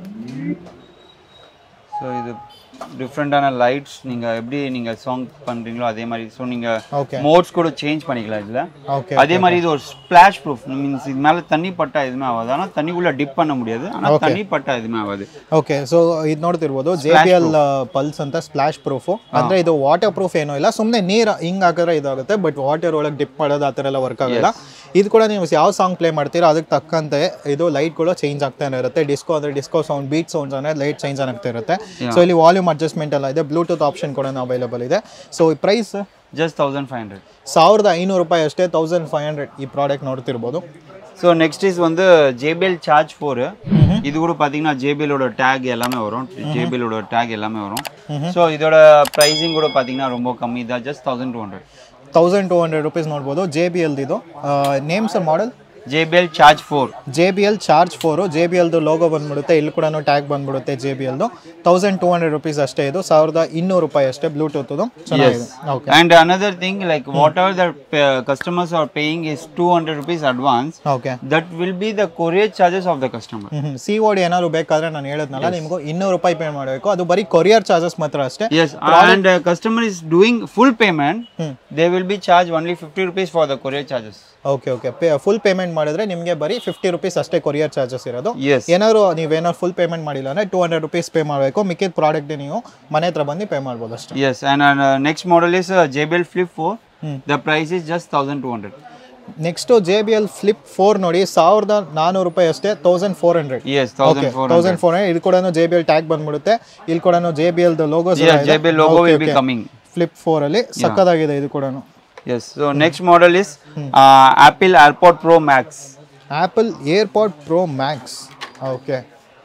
ஸோ இது டிஃப்ரெண்ட்டான லைட்ஸ் நீங்கள் எப்படி நீங்கள் சாங் பண்ணுறீங்களோ அதே மாதிரி ஸோ நீங்கள்
ஓகே
மோட்ஸ் கூட சேஞ்ச் பண்ணிக்கலாம் இதில்
ஓகே
அதே மாதிரி இது ஒரு ஸ்பிளாஷ் ப்ரூஃப் மீன்ஸ் இது மேலே தண்ணி பட்டா எதுவுமே ஆகாது ஆனால் தண்ணிக்குள்ளே டிப் பண்ண முடியாது ஆனால் தண்ணி பட்டா எதுவுமே ஆகாது
ಓಕೆ ಸೊ ಇದು ನೋಡ್ತಿರ್ಬೋದು ಜೆ ಬಿ ಎಲ್ ಪಲ್ಸ್ ಅಂತ ಸ್ಪ್ಲಾಶ್ ಪ್ರೂಫು ಅಂದ್ರೆ ಇದು ವಾಟರ್ ಪ್ರೂಫ್ ಏನೂ ಇಲ್ಲ ಸುಮ್ಮನೆ ನೀರು ಹಿಂಗ್ ಹಾಕಿದ್ರೆ ಇದಾಗುತ್ತೆ ಬಟ್ ವಾಟರ್ ಒಳಗೆ ಡಿಪ್ ಮಾಡೋದು ಆ ಥರ ಎಲ್ಲ ವರ್ಕ್ ಆಗಲ್ಲ ಇದು ಕೂಡ ನೀವು ಯಾವ ಸಾಂಗ್ ಪ್ಲೇ ಮಾಡ್ತೀರೋ ಅದಕ್ಕೆ ತಕ್ಕಂತೆ ಇದು ಲೈಟ್ಗಳು ಚೇಂಜ್ ಆಗ್ತಾನೆ ಇರುತ್ತೆ ಡಿಸ್ಕೋ ಅಂದ್ರೆ ಡಿಸ್ಕೋ ಸೌಂಡ್ ಬೀಟ್ ಸೌಂಡ್ಸ್ ಅಂದ್ರೆ ಲೈಟ್ ಚೇಂಜ್ ಆಗ್ತಾ ಇರುತ್ತೆ ಸೊ ಇಲ್ಲಿ ವಾಲ್ಯೂಮ್ ಅಡ್ಜಸ್ಟ್ಮೆಂಟ್ ಎಲ್ಲ ಇದೆ ಬ್ಲೂಟೂತ್ ಆಪ್ಷನ್ ಕೂಡ ಅವೈಲೇಬಲ್ ಇದೆ ಸೊ ಈ price
just thousand five hundred
ಸಾವಿರದ ಐನೂರು ರೂಪಾಯಿ ಅಷ್ಟೇ ತೌಸಂಡ್ ಫೈವ್ ಹಂಡ್ರೆಡ್ ಈ ಪ್ರಾಡಕ್ಟ್ ನೋಡ್ತಿರ್ಬೋದು
ஸோ நெக்ஸ்ட் இஸ் வந்து ஜேபிஎல் சார்ஜ் ஃபோர் இது கூட பார்த்தீங்கன்னா ஜேபிஎலோட டேக் எல்லாமே வரும் ஜேபிஎலோட டேக் எல்லாமே வரும் ஸோ இதோட ப்ரைஸிங் கூட பார்த்தீங்கன்னா ரொம்ப கம்மி தான் just thousand two hundred
thousand two hundred rupees ನೋಡ್ಬೋದು ಜೆ ಬಿ ಎಲ್ದಿದು names model
JBL charge four
J B L charge four J B ಎಲ್ದು ಲೋಗೋ ಬಂದ್ಬಿಡುತ್ತೆ ಇಲ್ಲಿ ಕೂಡ ಟ್ಯಾಗ್ ಬಂದ್ಬಿಡುತ್ತೆ ಜೆ ಬಿ ಎಲ್ದು ತೌಸಂಡ್ ಟೂ ಹಂಡ್ರೆಡ್ ರುಪೀಸ್ ಅಷ್ಟೇ ಇದು ಸಾವಿರದ ಇನ್ನೂರು ರೂಪಾಯಿ ಅಷ್ಟೇ ಬ್ಲೂಟೂತ್ದು ಚೆನ್ನಾಗಿದೆ okay
And another thing, like whatever the uh, customers are paying is 200 rupees advance.
Okay
That will be the courier charges of the customer.
C O D ಏನಾದ್ರು ಬೇಕಾದ್ರೆ ನಾನು ಹೇಳಿದ್ನಲ್ಲ ನಿಮಗೂ ಇನ್ನೂರು ರೂಪಾಯಿ ಪೇ ಮಾಡಬೇಕು ಅದು ಬರೀ ಕೊರಿಯರ್ ಚಾರ್ಜಸ್ ಮಾತ್ರ ಅಷ್ಟೇ
Yes, and uh, customer is doing full payment. They will be charged only 50 rupees for the courier charges.
Okay okay pay full payment ಮಾಡಿದ್ರೆ ನಿಮಗೆ ಬರೀ ಫಿಫ್ಟಿ ರುಪೀಸ್ ಅಷ್ಟೇ ಕೊರಿಯರ್ ಚಾರ್ಜಸ್ ಇರೋದು
Yes.
ಏನಾದ್ರು ನೀವೇನಾದ್ರು ಫುಲ್ ಪೇಮೆಂಟ್ ಮಾಡಿಲ್ಲ ಅಂದರೆ ಟೂ ಹಂಡ್ರೆಡ್ ರುಪೀಸ್ ಪೇ ಮಾಡಬೇಕು ಮಿಕ್ಕಿದ ಪ್ರಾಡಕ್ಟ್ ನೀವು ಮನೆ ಹತ್ರ ಬಂದು ಪೇ ಮಾಡ್ಬೋದು ಅಷ್ಟೇ
Yes, and uh, next model is uh, JBL Flip 4. The price is just 1200.
Next J B L flip four ನೋಡಿ ಸಾವಿರದ ನಾನ್ನೂರು ರೂಪಾಯಿ ಅಷ್ಟೇ thousand four hundred
Yes,
okay
1400.
Thousand four hundred ಇದು ಕೂಡ ಜೆ ಬಿ ಎಲ್ ಟ್ಯಾಗ್ ಬಂದ್ಬಿಡುತ್ತೆ ಇಲ್ಲಿ ಕೂಡ ಜೆ ಬಿ ಎಲ್ದು logos
Yes, JBL logo will be coming.
Flip four ಅಲ್ಲಿ ಸಕ್ಕದಾಗಿದೆ ಇದು ಕೂಡ
Yes, so next model is uh, Apple AirPod Pro Max.
Apple AirPod pro max okay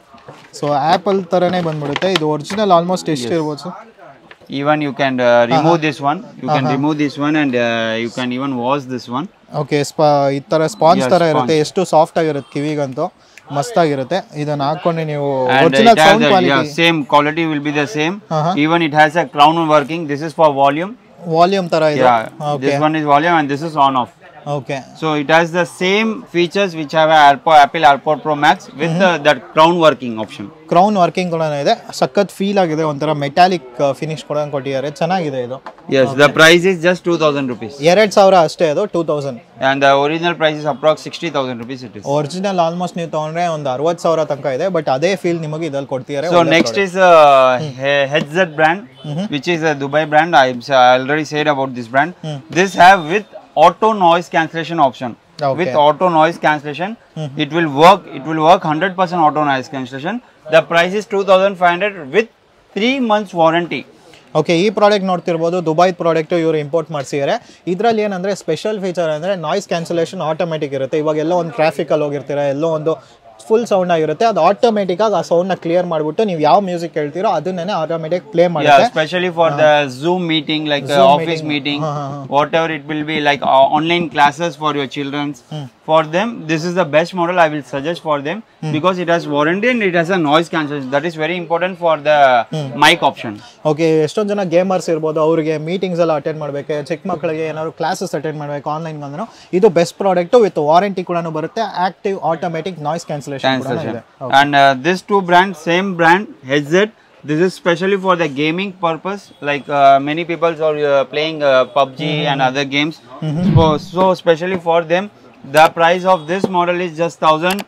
so Apple ಥರನೇ ಬಂದ್ಬಿಡುತ್ತೆ ಇದು ಒರಿಜಿನಲ್ ಆಲ್ಮೋಸ್ಟ್ ಎಷ್ಟು ಇರ್ಬೋದು sir
Even you can uh, remove this one. You can remove this one and uh, you can even wash this one.
Okay ಸ್ಪಾ ಈ ಥರ sponge
Yeah,
ಥರ ಇರುತ್ತೆ ಎಷ್ಟು ಸಾಫ್ಟ್ ಆಗಿರುತ್ತೆ ಕಿವಿಗಂತೂ ಮಸ್ತಾಗಿರುತ್ತೆ ಇದನ್ನ ಹಾಕೊಂಡು ನೀವು
and
original
it has
sound
a,
quality
yeah, same quality will be the same
Uh-huh.
even it has a crown working this is for volume
volume ಥರ ಇದೆ
yeah
okay
this one is volume and this is on off
okay
so it has the same features which have a AirPod, apple airpod pro max with uh, that crown working option
crown working ಕೂಡ ಇದೆ ಸಖತ್ feel ಆಗಿದೆ ಒಂಥರ metallic finish ಕೂಡ ಕೊಟ್ಟಿದ್ದಾರೆ ಚೆನ್ನಾಗಿದೆ ಇದು
yes the price is just 2000 rupees
ಎರಡು ಸಾವಿರ ಅಷ್ಟೇ ಅದು two thousand
and the original price is approx 60000 rupees it is
original almost ನೀವು ತಗೊಂಡ್ರೆ ಒಂದು ಅರವತ್ತು ಸಾವಿರ ತನಕ ಇದೆ ಬಟ್ ಅದೇ ಫೀಲ್ ನಿಮಗೆ ಇದ್ರಲ್ಲಿ ಕೊಡ್ತಿದ್ದಾರೆ
so next is uh, He- HZ brand which is a dubai brand i already said about this brand this have with auto noise cancellation option
Okay.
with auto noise cancellation it will work it will work 100% auto noise cancellation the price is 2500 with 3 months warranty
okay ಈ product ನೋಡ್ತಿರ್ಬೋದು Dubai product ಇವರು import ಮಾಡಿಸಿದ್ದಾರೆ ಇದರಲ್ಲಿ ಏನಂದ್ರೆ special feature ಅಂದರೆ noise cancellation automatic ಇರುತ್ತೆ ಇವಾಗ ಎಲ್ಲೋ ಒಂದು ಟ್ರಾಫಿಕಲ್ಲಿ ಹೋಗಿರ್ತೀರ ಎಲ್ಲೋ ಒಂದು ಫುಲ್ ಸೌಂಡ್ ಆಗಿರುತ್ತೆ ಅದು ಆಟೋಮೆಟಿಕ್ ಆಗಿ ಆ ಸೌಂಡ್ನ ಕ್ಲಿಯರ್ ಮಾಡಿಬಿಟ್ಟು ನೀವು ಯಾವ ಮ್ಯೂಸಿಕ್ ಹೇಳ್ತೀರೋ ಅದನ್ನೇ ಆಟೋಮೆಟಿಕ್ ಪ್ಲೇ
yeah
ಮಾಡುತ್ತೆ
especially for the zoom meeting like uh, office meeting, whatever it will be like uh, online classes for your children for them this is the best model i will suggest for them because it has warranty and it has a noise cancellation that is very important for the mic option
okay ಎಷ್ಟೊಂದು ಜನ gamers ಇರ್ಬೋದು ಅವರಿಗೆ meetings ಎಲ್ಲ attend ಮಾಡಬೇಕು ಚಿಕ್ಕ ಮಕ್ಕಳಿಗೆ ಏನಾದ್ರು classes attend ಮಾಡಬೇಕು ಆನ್ಲೈನ್ ಅಂದ್ರೂ ಇದು ಬೆಸ್ಟ್ ಪ್ರಾಡಕ್ಟ್ ವಿತ್ ವಾರಂಟಿ ಕೂಡ ಬರುತ್ತೆ ಆಕ್ಟಿವ್ ಆಟೋಮೆಟಿಕ್ ನಾಯ್ಸ್ ಕ್ಯಾನ್ಸಲೇಷನ್ ಕೂಡ ಇದೆ
and uh, this two brand same brand headset this is specially for the gaming purpose like uh, many people are uh, playing uh, pubg and other games so, so specially for them the price of this model is just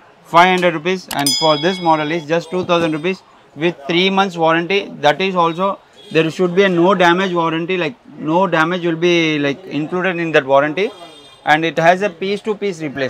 1500 rupees and for this model is just 2000 rupees with 3 months warranty that is also there should be a no damage warranty like no damage will be like included in that warranty and it has a piece to piece replacement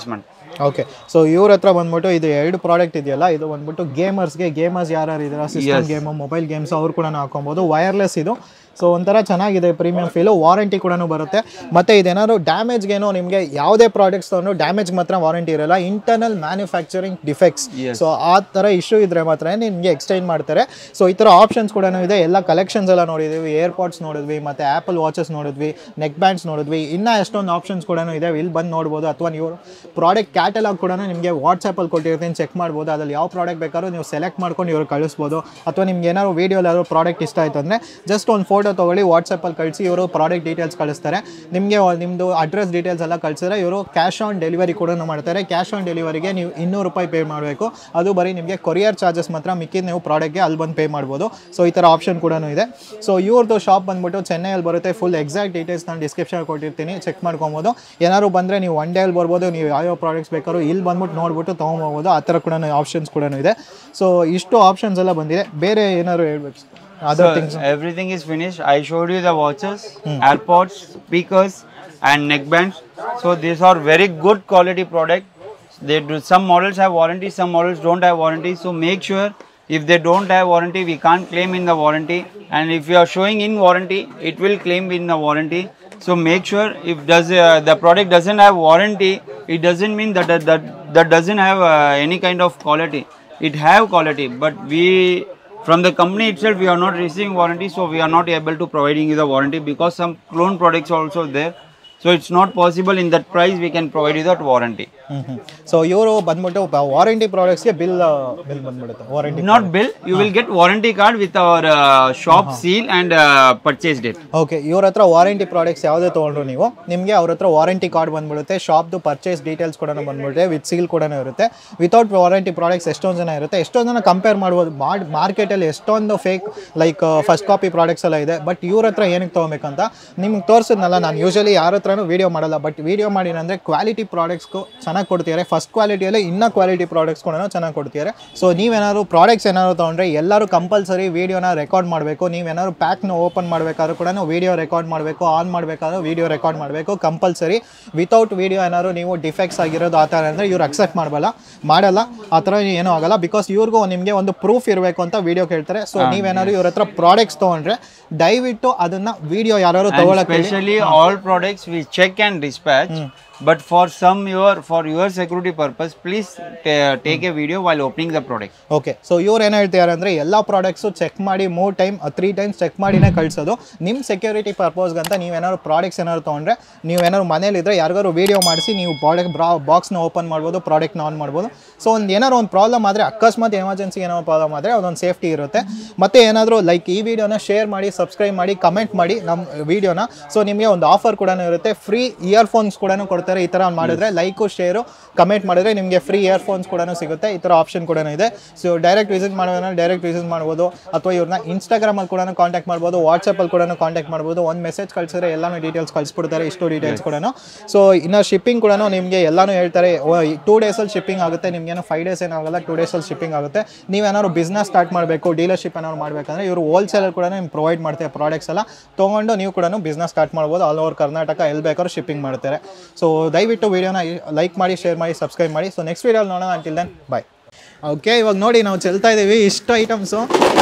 okay so ಇವ್ರ ಹತ್ರ ಬಂದ್ಬಿಟ್ಟು ಇದು ಎರಡು product ಇದೆಯಲ್ಲ ಇದು ಬಂದ್ಬಿಟ್ಟು ಗೇಮರ್ಸ್ಗೆ gamers ಯಾರು ಇದಾರೆ ಸಿಸ್ಟಮ್ ಗೇಮ್ ಮೊಬೈಲ್ ಗೇಮ್ಸ್ ಅವ್ರು ಕೂಡ ಹಾಕೊಬೋದು ವೈರ್ಲೆಸ್ ಇದು ಸೊ ಒಂಥರ ಚೆನ್ನಾಗಿದೆ ಪ್ರೀಮಿಯಂ ಫೀಲು ವಾರಂಟಿ ಕೂಡ ಬರುತ್ತೆ ಮತ್ತು ಇದೇನಾದ್ರು ಡ್ಯಾಮೇಜ್ಗೇನೋ ನಿಮಗೆ ಯಾವುದೇ ಪ್ರಾಡಕ್ಟ್ಸ್ ತೊಗೊಂಡು ಡ್ಯಾಮೇಜ್ ಮಾತ್ರ ವಾರಂಟಿ ಇರಲ್ಲ ಇಂಟರ್ನಲ್ ಮ್ಯಾನುಫ್ಯಾಕ್ಚರಿಂಗ್ ಡಿಫೆಕ್ಟ್ಸ್ ಸೊ ಆ ಥರ ಇಶ್ಯೂ ಇದ್ರೆ ಮಾತ್ರ ನಿಮಗೆ ಎಕ್ಸ್ಚೇಂಜ್ ಮಾಡ್ತಾರೆ ಸೊ ಈ ಥರ ಆಪ್ಷನ್ಸ್ ಕೂಡ ಇದೆ ಎಲ್ಲ ಕಲೆಕ್ಷನ್ಸ್ ಎಲ್ಲ ನೋಡಿದ್ವಿ ಏರ್ಪಾಡ್ಸ್ ನೋಡಿದ್ವಿ ಮತ್ತು ಆ್ಯಪಲ್ ವಾಚಸ್ ನೋಡಿದ್ವಿ ನೆಕ್ ಬ್ಯಾಂಡ್ಸ್ ನೋಡಿದ್ವಿ ಇನ್ನೂ ಎಷ್ಟೊಂದು ಆಪ್ಷನ್ಸ್ ಕೂಡ ಇದೆ ಇಲ್ಲಿ ಬಂದು ನೋಡ್ಬೋದು ಅಥವಾ ನೀವು ಪ್ರಾಡಕ್ಟ್ ಕ್ಯಾಟಲಾಗ್ ಕೂಡ ನಿಮಗೆ ವಾಟ್ಸಪ್ಪಲ್ಲಿ ಕೊಟ್ಟಿರ್ತೀನಿ ಚೆಕ್ ಮಾಡ್ಬೋದು ಅದ್ರಲ್ಲಿ ಯಾವ ಪ್ರಾಡಕ್ಟ್ ಬೇಕಾದ್ರೂ ನೀವು ಸೆಲೆಕ್ಟ್ ಮಾಡ್ಕೊಂಡು ಇವ್ರು ಕಳಿಸ್ಬೋದು ಅಥವಾ ನಿಮ್ಗೆ ಏನಾದ್ರು ವೀಡಿಯೋಲಿ ಯಾರು ಪ್ರಾಡಕ್ಟ್ ಇಷ್ಟ ಆಯಿತು ಅಂದರೆ ಜಸ್ಟ್ ಒಂದು ಫೋಟೋ ತೊಗೊಳ್ಳಿ ವಾಟ್ಸಪ್ಪಲ್ಲಿ ಕಳಿಸಿ ಇವರು ಪ್ರಾಡಕ್ಟ್ ಡೀಟೇಲ್ಸ್ ಕಳಿಸ್ತಾರೆ ನಿಮಗೆ ನಿಮ್ಮದು ಅಡ್ರೆಸ್ ಡೀಟೇಲ್ಸ್ ಎಲ್ಲ ಕಳಿಸಿದ್ರೆ ಇವರು ಕ್ಯಾಶ್ ಆನ್ ಡೆಲಿವರಿ ಕೂಡ ಮಾಡ್ತಾರೆ ಕ್ಯಾಶ್ ಆನ್ ಡೆಲಿವರಿಗೆ ನೀವು ಇನ್ನೂರು ರೂಪಾಯಿ ಪೇ ಮಾಡಬೇಕು ಅದು ಬರೀ ನಿಮಗೆ ಕೊರಿಯರ್ ಚಾರ್ಜಸ್ ಮಾತ್ರ ಮಿಕ್ಕಿದ ನೀವು ಪ್ರಾಡಕ್ಟ್ಗೆ ಅಲ್ಲಿ ಬಂದು ಪೇ ಮಾಡ್ಬೋದು ಸೊ ಈ ಥರ ಆಪ್ಷನ್ ಕೂಡ ಇದೆ ಸೊ ಇವ್ರದ್ದು ಶಾಪ್ ಬಂದ್ಬಿಟ್ಟು ಚೆನ್ನೈಯಲ್ಲಿ ಬರುತ್ತೆ ಫುಲ್ ಎಕ್ಸಾಕ್ಟ್ ಡೀಟೇಲ್ಸ್ ನಾನು ಡಿಸ್ಕ್ರಿಪ್ಷನ್ ಕೊಟ್ಟಿರ್ತೀನಿ ಚೆಕ್ ಮಾಡ್ಕೊಬೋದು ಏನಾದ್ರು ಬಂದರೆ ನೀವು ಒನ್ ಡೇಲಿ ಬರ್ಬೋದು ನೀವು ಯಾವ್ಯಾವ ಪ್ರಾಡಕ್ಟ್ಸ್ ಬೇಕಾದ್ರೂ ಇಲ್ಲಿ ಬಂದ್ಬಿಟ್ಟು ನೋಡ್ಬಿಟ್ಟು ತೊಗೊಂಬೋಬೋದು ಆ ಥರ ಕೂಡ ಆಪ್ಷನ್ಸ್ ಕೂಡ ಇದೆ ಸೊ ಇಷ್ಟು ಆಪ್ಷನ್ಸ್ ಎಲ್ಲ ಬಂದಿದೆ ಬೇರೆ ಏನಾದ್ರು ಹೇಳ್ಬೇಕು other things
Everything is finished. I showed you the watches, AirPods, speakers, and neck bands. So these are very good quality product. They do some models have warranty, some models don't have warranty. So make sure if they don't have warranty, we can't claim in the warranty. And if you are showing in warranty, it will claim in the warranty. So make sure if does uh, the product doesn't have warranty, it doesn't mean that that, that, that doesn't have uh, any kind of quality. It have quality, but we from the company itself we are not receiving warranty so we are not able to providing you the warranty because some clone products are also there so it's not possible in that price we can provide you that warranty
so ಇವರು ಬಂದ್ಬಿಟ್ಟು warranty ಪ್ರಾಡಕ್ಟ್ಸ್ಗೆ bill bill ಬಂದ್ಬಿಡುತ್ತೆ warranty
not bill you will get warranty card with our uh, shop seal and uh, purchase date
okay ಇವ್ರ ಹತ್ರ warranty products ಯಾವುದೇ ತೊಗೊಂಡ್ರು ನೀವು ನಿಮಗೆ ಅವ್ರ ಹತ್ರ ವಾರಂಟಿ ಕಾರ್ಡ್ ಬಂದ್ಬಿಡುತ್ತೆ ಶಾಪ್ದು ಪರ್ಚೇಸ್ ಡೀಟೇಲ್ಸ್ ಕೂಡ ಬಂದ್ಬಿಡುತ್ತೆ ವಿತ್ ಸೀಲ್ ಕೂಡ ಇರುತ್ತೆ ವಿತೌಟ್ ವಾರಂಟಿ ಪ್ರಾಡಕ್ಟ್ಸ್ ಎಷ್ಟೊಂದು ಜನ ಇರುತ್ತೆ ಎಷ್ಟೊಂದು ಜನ ಕಂಪೇರ್ ಮಾಡ್ಬೋದು ಮಾಡ್ ಮಾರ್ಕೆಟಲ್ಲಿ ಎಷ್ಟೊಂದು fake like first copy products ಎಲ್ಲ ಇದೆ ಬಟ್ ಇವ್ರ ಹತ್ರ ಏನಕ್ಕೆ ತೊಗೊಬೇಕಂತ ನಿಮ್ಗೆ ತೋರಿಸಿದ್ನಲ್ಲ ನಾನು ಯೂಶಲಿ ಯಾರ ಹತ್ರನೂ ವೀಡಿಯೋ ಮಾಡಲ್ಲ ಬಟ್ ವೀಡಿಯೋ ಮಾಡಿ ಅಂದರೆ ಕ್ವಾಲಿಟಿ ಪ್ರಾಡಕ್ಟ್ಸ್ಗೂ ಚೆನ್ನಾಗಿ ಕೊಡ್ತಿದ್ದಾರೆ ಫಸ್ಟ್ ಕ್ವಾಲಿಟಿಯಲ್ಲೇ ಇನ್ನೂ ಕ್ವಾಲಿಟಿ ಪ್ರಾಡಕ್ಟ್ಸ್ ಕೂಡ ಚೆನ್ನಾಗಿ ಕೊಡ್ತಿದ್ದಾರೆ ಸೊ ನೀವೇನಾದ್ರು ಪ್ರಾಡಕ್ಟ್ಸ್ ಏನಾದ್ರು ತೊಗೊಂಡ್ರೆ ಎಲ್ಲರೂ ಕಂಪಲ್ಸರಿ ವೀಡಿಯೋನ ರೆಕಾರ್ಡ್ ಮಾಡಬೇಕು ನೀವೇನಾದ್ರು ಪ್ಯಾಕ್ನ ಓಪನ್ ಮಾಡಬೇಕಾದ್ರೂ ಕೂಡ ವೀಡಿಯೋ ರೆಕಾರ್ಡ್ ಮಾಡಬೇಕು ಆನ್ ಮಾಡಬೇಕಾದ್ರೂ ವೀಡಿಯೋ ರೆಕಾರ್ಡ್ ಮಾಡಬೇಕು ಕಂಪಲ್ಸರಿ ವಿತೌಟ್ ವೀಡಿಯೋ ಏನಾದ್ರು ನೀವು ಡಿಫೆಕ್ಟ್ಸ್ ಆಗಿರೋದು ಆ ಥರ ಅಂದರೆ ಇವ್ರು ಅಕ್ಸೆಪ್ಟ್ ಮಾಡಲ್ಲ ಮಾಡಲ್ಲ ಆ ಥರ ಏನೂ ಆಗಲ್ಲ ಬಿಕಾಸ್ ಇವ್ರಿಗೂ ನಿಮಗೆ ಒಂದು ಪ್ರೂಫ್ ಇರಬೇಕು ಅಂತ ವೀಡಿಯೋ ಕೇಳ್ತಾರೆ ಸೊ ನೀವೇನಾದ್ರು ಇವ್ರ ಹತ್ರ ಪ್ರಾಡಕ್ಟ್ಸ್ ತೊಗೊಂಡ್ರೆ ದಯವಿಟ್ಟು ಅದನ್ನ ವೀಡಿಯೋ ಯಾರು
and
ತೊಗೊಳಕ್ಕೆ
especially all products we check and dispatch but for some your for your security purpose please ta- take a video while opening the product
okay so ಇವ್ರು ಏನು ಹೇಳ್ತಿದ್ದಾರೆ ಅಂದರೆ ಎಲ್ಲ ಪ್ರಾಡಕ್ಟ್ಸು ಚೆಕ್ ಮಾಡಿ ಮೂರು ಟೈಮ್ ತ್ರೀ ಟೈಮ್ಸ್ ಚೆಕ್ ಮಾಡಿನೇ ಕಳಿಸೋದು ನಿಮ್ಮ ಸೆಕ್ಯೂರಿಟಿ ಪರ್ಪಸ್ಗಂತ ನೀವೇನಾದ್ರು ಪ್ರಾಡಕ್ಟ್ಸ್ ಏನಾದ್ರು ತೊಗೊಂಡ್ರೆ ನೀವೇನಾದ್ರು ಮನೇಲಿದ್ರೆ ಯಾರಿಗಾದ್ರು ವೀಡಿಯೋ ಮಾಡಿಸಿ ನೀವು ಪ್ರಾಡಕ್ಟ್ ಬ್ರಾ ಬಾಕ್ಸ್ನ ಓಪನ್ ಮಾಡ್ಬೋದು ಪ್ರಾಡಕ್ಟ್ನ ಆನ್ ಮಾಡ್ಬೋದು ಸೊ ಒಂದು ಏನಾದ್ರು ಒಂದು ಪ್ರಾಬ್ಲಮ್ ಆದರೆ ಅಕಸ್ಮಾತ್ ಎಮರ್ಜೆನ್ಸಿ ಏನೋ ಪ್ರಾಬ್ಲಮ್ ಆದರೆ ಅದೊಂದು ಸೇಫ್ಟಿ ಇರುತ್ತೆ ಮತ್ತು ಏನಾದರೂ ಲೈಕ್ ಈ ವಿಡಿಯೋನ ಶೇರ್ ಮಾಡಿ ಸಬ್ಸ್ಕ್ರೈಬ್ ಮಾಡಿ ಕಮೆಂಟ್ ಮಾಡಿ ನಮ್ಮ ವಿಡಿಯೋನ ಸೊ ನಿಮಗೆ ಒಂದು ಆಫರ್ ಕೂಡ ಇರುತ್ತೆ ಫ್ರೀ ಇಯರ್ಫೋನ್ಸ್ ಕೂಡ ಕೊಡ್ತಾರೆ ಈ ಥರ ಮಾಡಿದ್ರೆ ಲೈಕು ಶೇರು ಕಮೆಂಟ್ ಮಾಡಿದ್ರೆ ನಿಮಗೆ ಫ್ರೀ ಇಯರ್ಫೋನ್ಸ್ ಕೂಡ ಸಿಗುತ್ತೆ ಈ ಥರ ಆಪ್ಷನ್ ಕೂಡ ಇದೆ ಸೊ ಡೈರೆಕ್ಟ್ ವಿಸಿಟ್ ಮಾಡೋದನ್ನ ಡೈರೆಕ್ಟ್ ವಿಸಿಟ್ ಮಾಡ್ಬೋದು ಅಥವಾ ಇವ್ರನ್ನ ಇನ್ಸ್ಟಾಗ್ರಾಮಲ್ಲಿ ಕೂಡ ಕಾಂಟ್ಯಾಕ್ಟ್ ಮಾಡ್ಬೋದು ವಾಟ್ಸಪ್ಪಲ್ಲಿ ಕೂಡ ಕಾಂಟ್ಯಾಕ್ಟ್ ಮಾಡ್ಬೋದು ಒಂದು ಮೆಸೇಜ್ ಕಳಿಸಿದ್ರೆ ಎಲ್ಲಾನು ಡೀಟೇಲ್ಸ್ ಕಳಿಸ್ಬಿಡ್ತಾರೆ ಇಷ್ಟು ಡೀಟೇಲ್ಸ್ ಕೂಡ ಸೊ ಇನ್ನು ಶಿಪ್ಪಿಂಗ್ ಕೂಡ ನಿಮಗೆ ಎಲ್ಲಾನು ಹೇಳ್ತಾರೆ ಟೂ ಡೇಸಲ್ಲಿ ಶಿಪ್ಪಿಂಗ್ ಆಗುತ್ತೆ ನಿಮ್ಗೇನು ಫೈವ್ ಡೇಸ್ ಏನಾಗಲ್ಲ ಟೂ ಡೇಸಲ್ಲಿ ಶಿಪ್ಪಿಂಗ್ ಆಗುತ್ತೆ ನೀವೇನಾದ್ರು ಬಿಸ್ನೆಸ್ ಸ್ಟಾರ್ಟ್ ಮಾಡಬೇಕು ಡೀಲರ್ಶಿಪ್ ಏನಾದ್ರು ಮಾಡಬೇಕಂದ್ರೆ ಇವರು ಹೋಲ್ಸೇಲರ್ ಕೂಡ ನಿಮ್ಗೆ ಪ್ರೊವೈಡ್ ಮಾಡ್ತಾರೆ ಪ್ರಾಡಕ್ಟ್ಸ್ ಎಲ್ಲ ತೊಗೊಂಡು ನೀವು ಕೂಡ ಬಿಸ್ನೆಸ್ ಸ್ಟಾರ್ಟ್ ಮಾಡ್ಬೋದು ಆಲ್ ಓವರ್ ಕರ್ನಾಟಕ ಎಲ್ಲಿ ಬೇಕಾದ್ರೂ ಶಿಪ್ಪಿಂಗ್ ಮಾಡ್ತಾರೆ ಸೊ ದಯವಿಟ್ಟು ವೀಡಿಯೋನ ಲೈಕ್ ಮಾಡಿ ಶೇರ್ ಮಾಡಿ ಸಬ್ಸ್ಕ್ರೈಬ್ ಮಾಡಿ ಸೊ ನೆಕ್ಸ್ಟ್ ವೀಡಿಯೋಲಿ ನೋಡೋಣ ಅಂಟಿಲ್ ದೆನ್ ಬಾಯ್ ಓಕೆ ಇವಾಗ ನೋಡಿ ನಾವು ಚೆಲ್ತಾ ಇದ್ದೀವಿ ಇಷ್ಟು ಐಟಮ್ಸು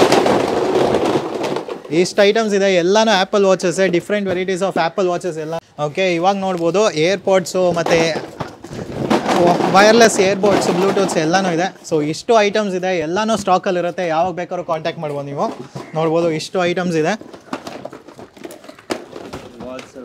ಇಷ್ಟು ಐಟಮ್ಸ್ ಇದೆ ಎಲ್ಲಾನು Apple watches different varieties of Apple watches ಎಲ್ಲ ಓಕೆ ಇವಾಗ ನೋಡ್ಬೋದು ಏರ್ಪೋರ್ಟ್ಸು ಮತ್ತು ವೈರ್ಲೆಸ್ ಏರ್ಬೋಡ್ಸ್ ಬ್ಲೂಟೂತ್ಸ್ ಎಲ್ಲನೂ ಇದೆ ಸೊ ಇಷ್ಟು ಐಟಮ್ಸ್ ಇದೆ ಎಲ್ಲನೂ ಸ್ಟಾಕಲ್ಲಿ ಇರುತ್ತೆ ಯಾವಾಗ ಬೇಕಾದ್ರೂ ಕಾಂಟ್ಯಾಕ್ಟ್ ಮಾಡ್ಬೋದು ನೀವು ನೋಡ್ಬೋದು ಇಷ್ಟು ಐಟಮ್ಸ್ ಇದೆ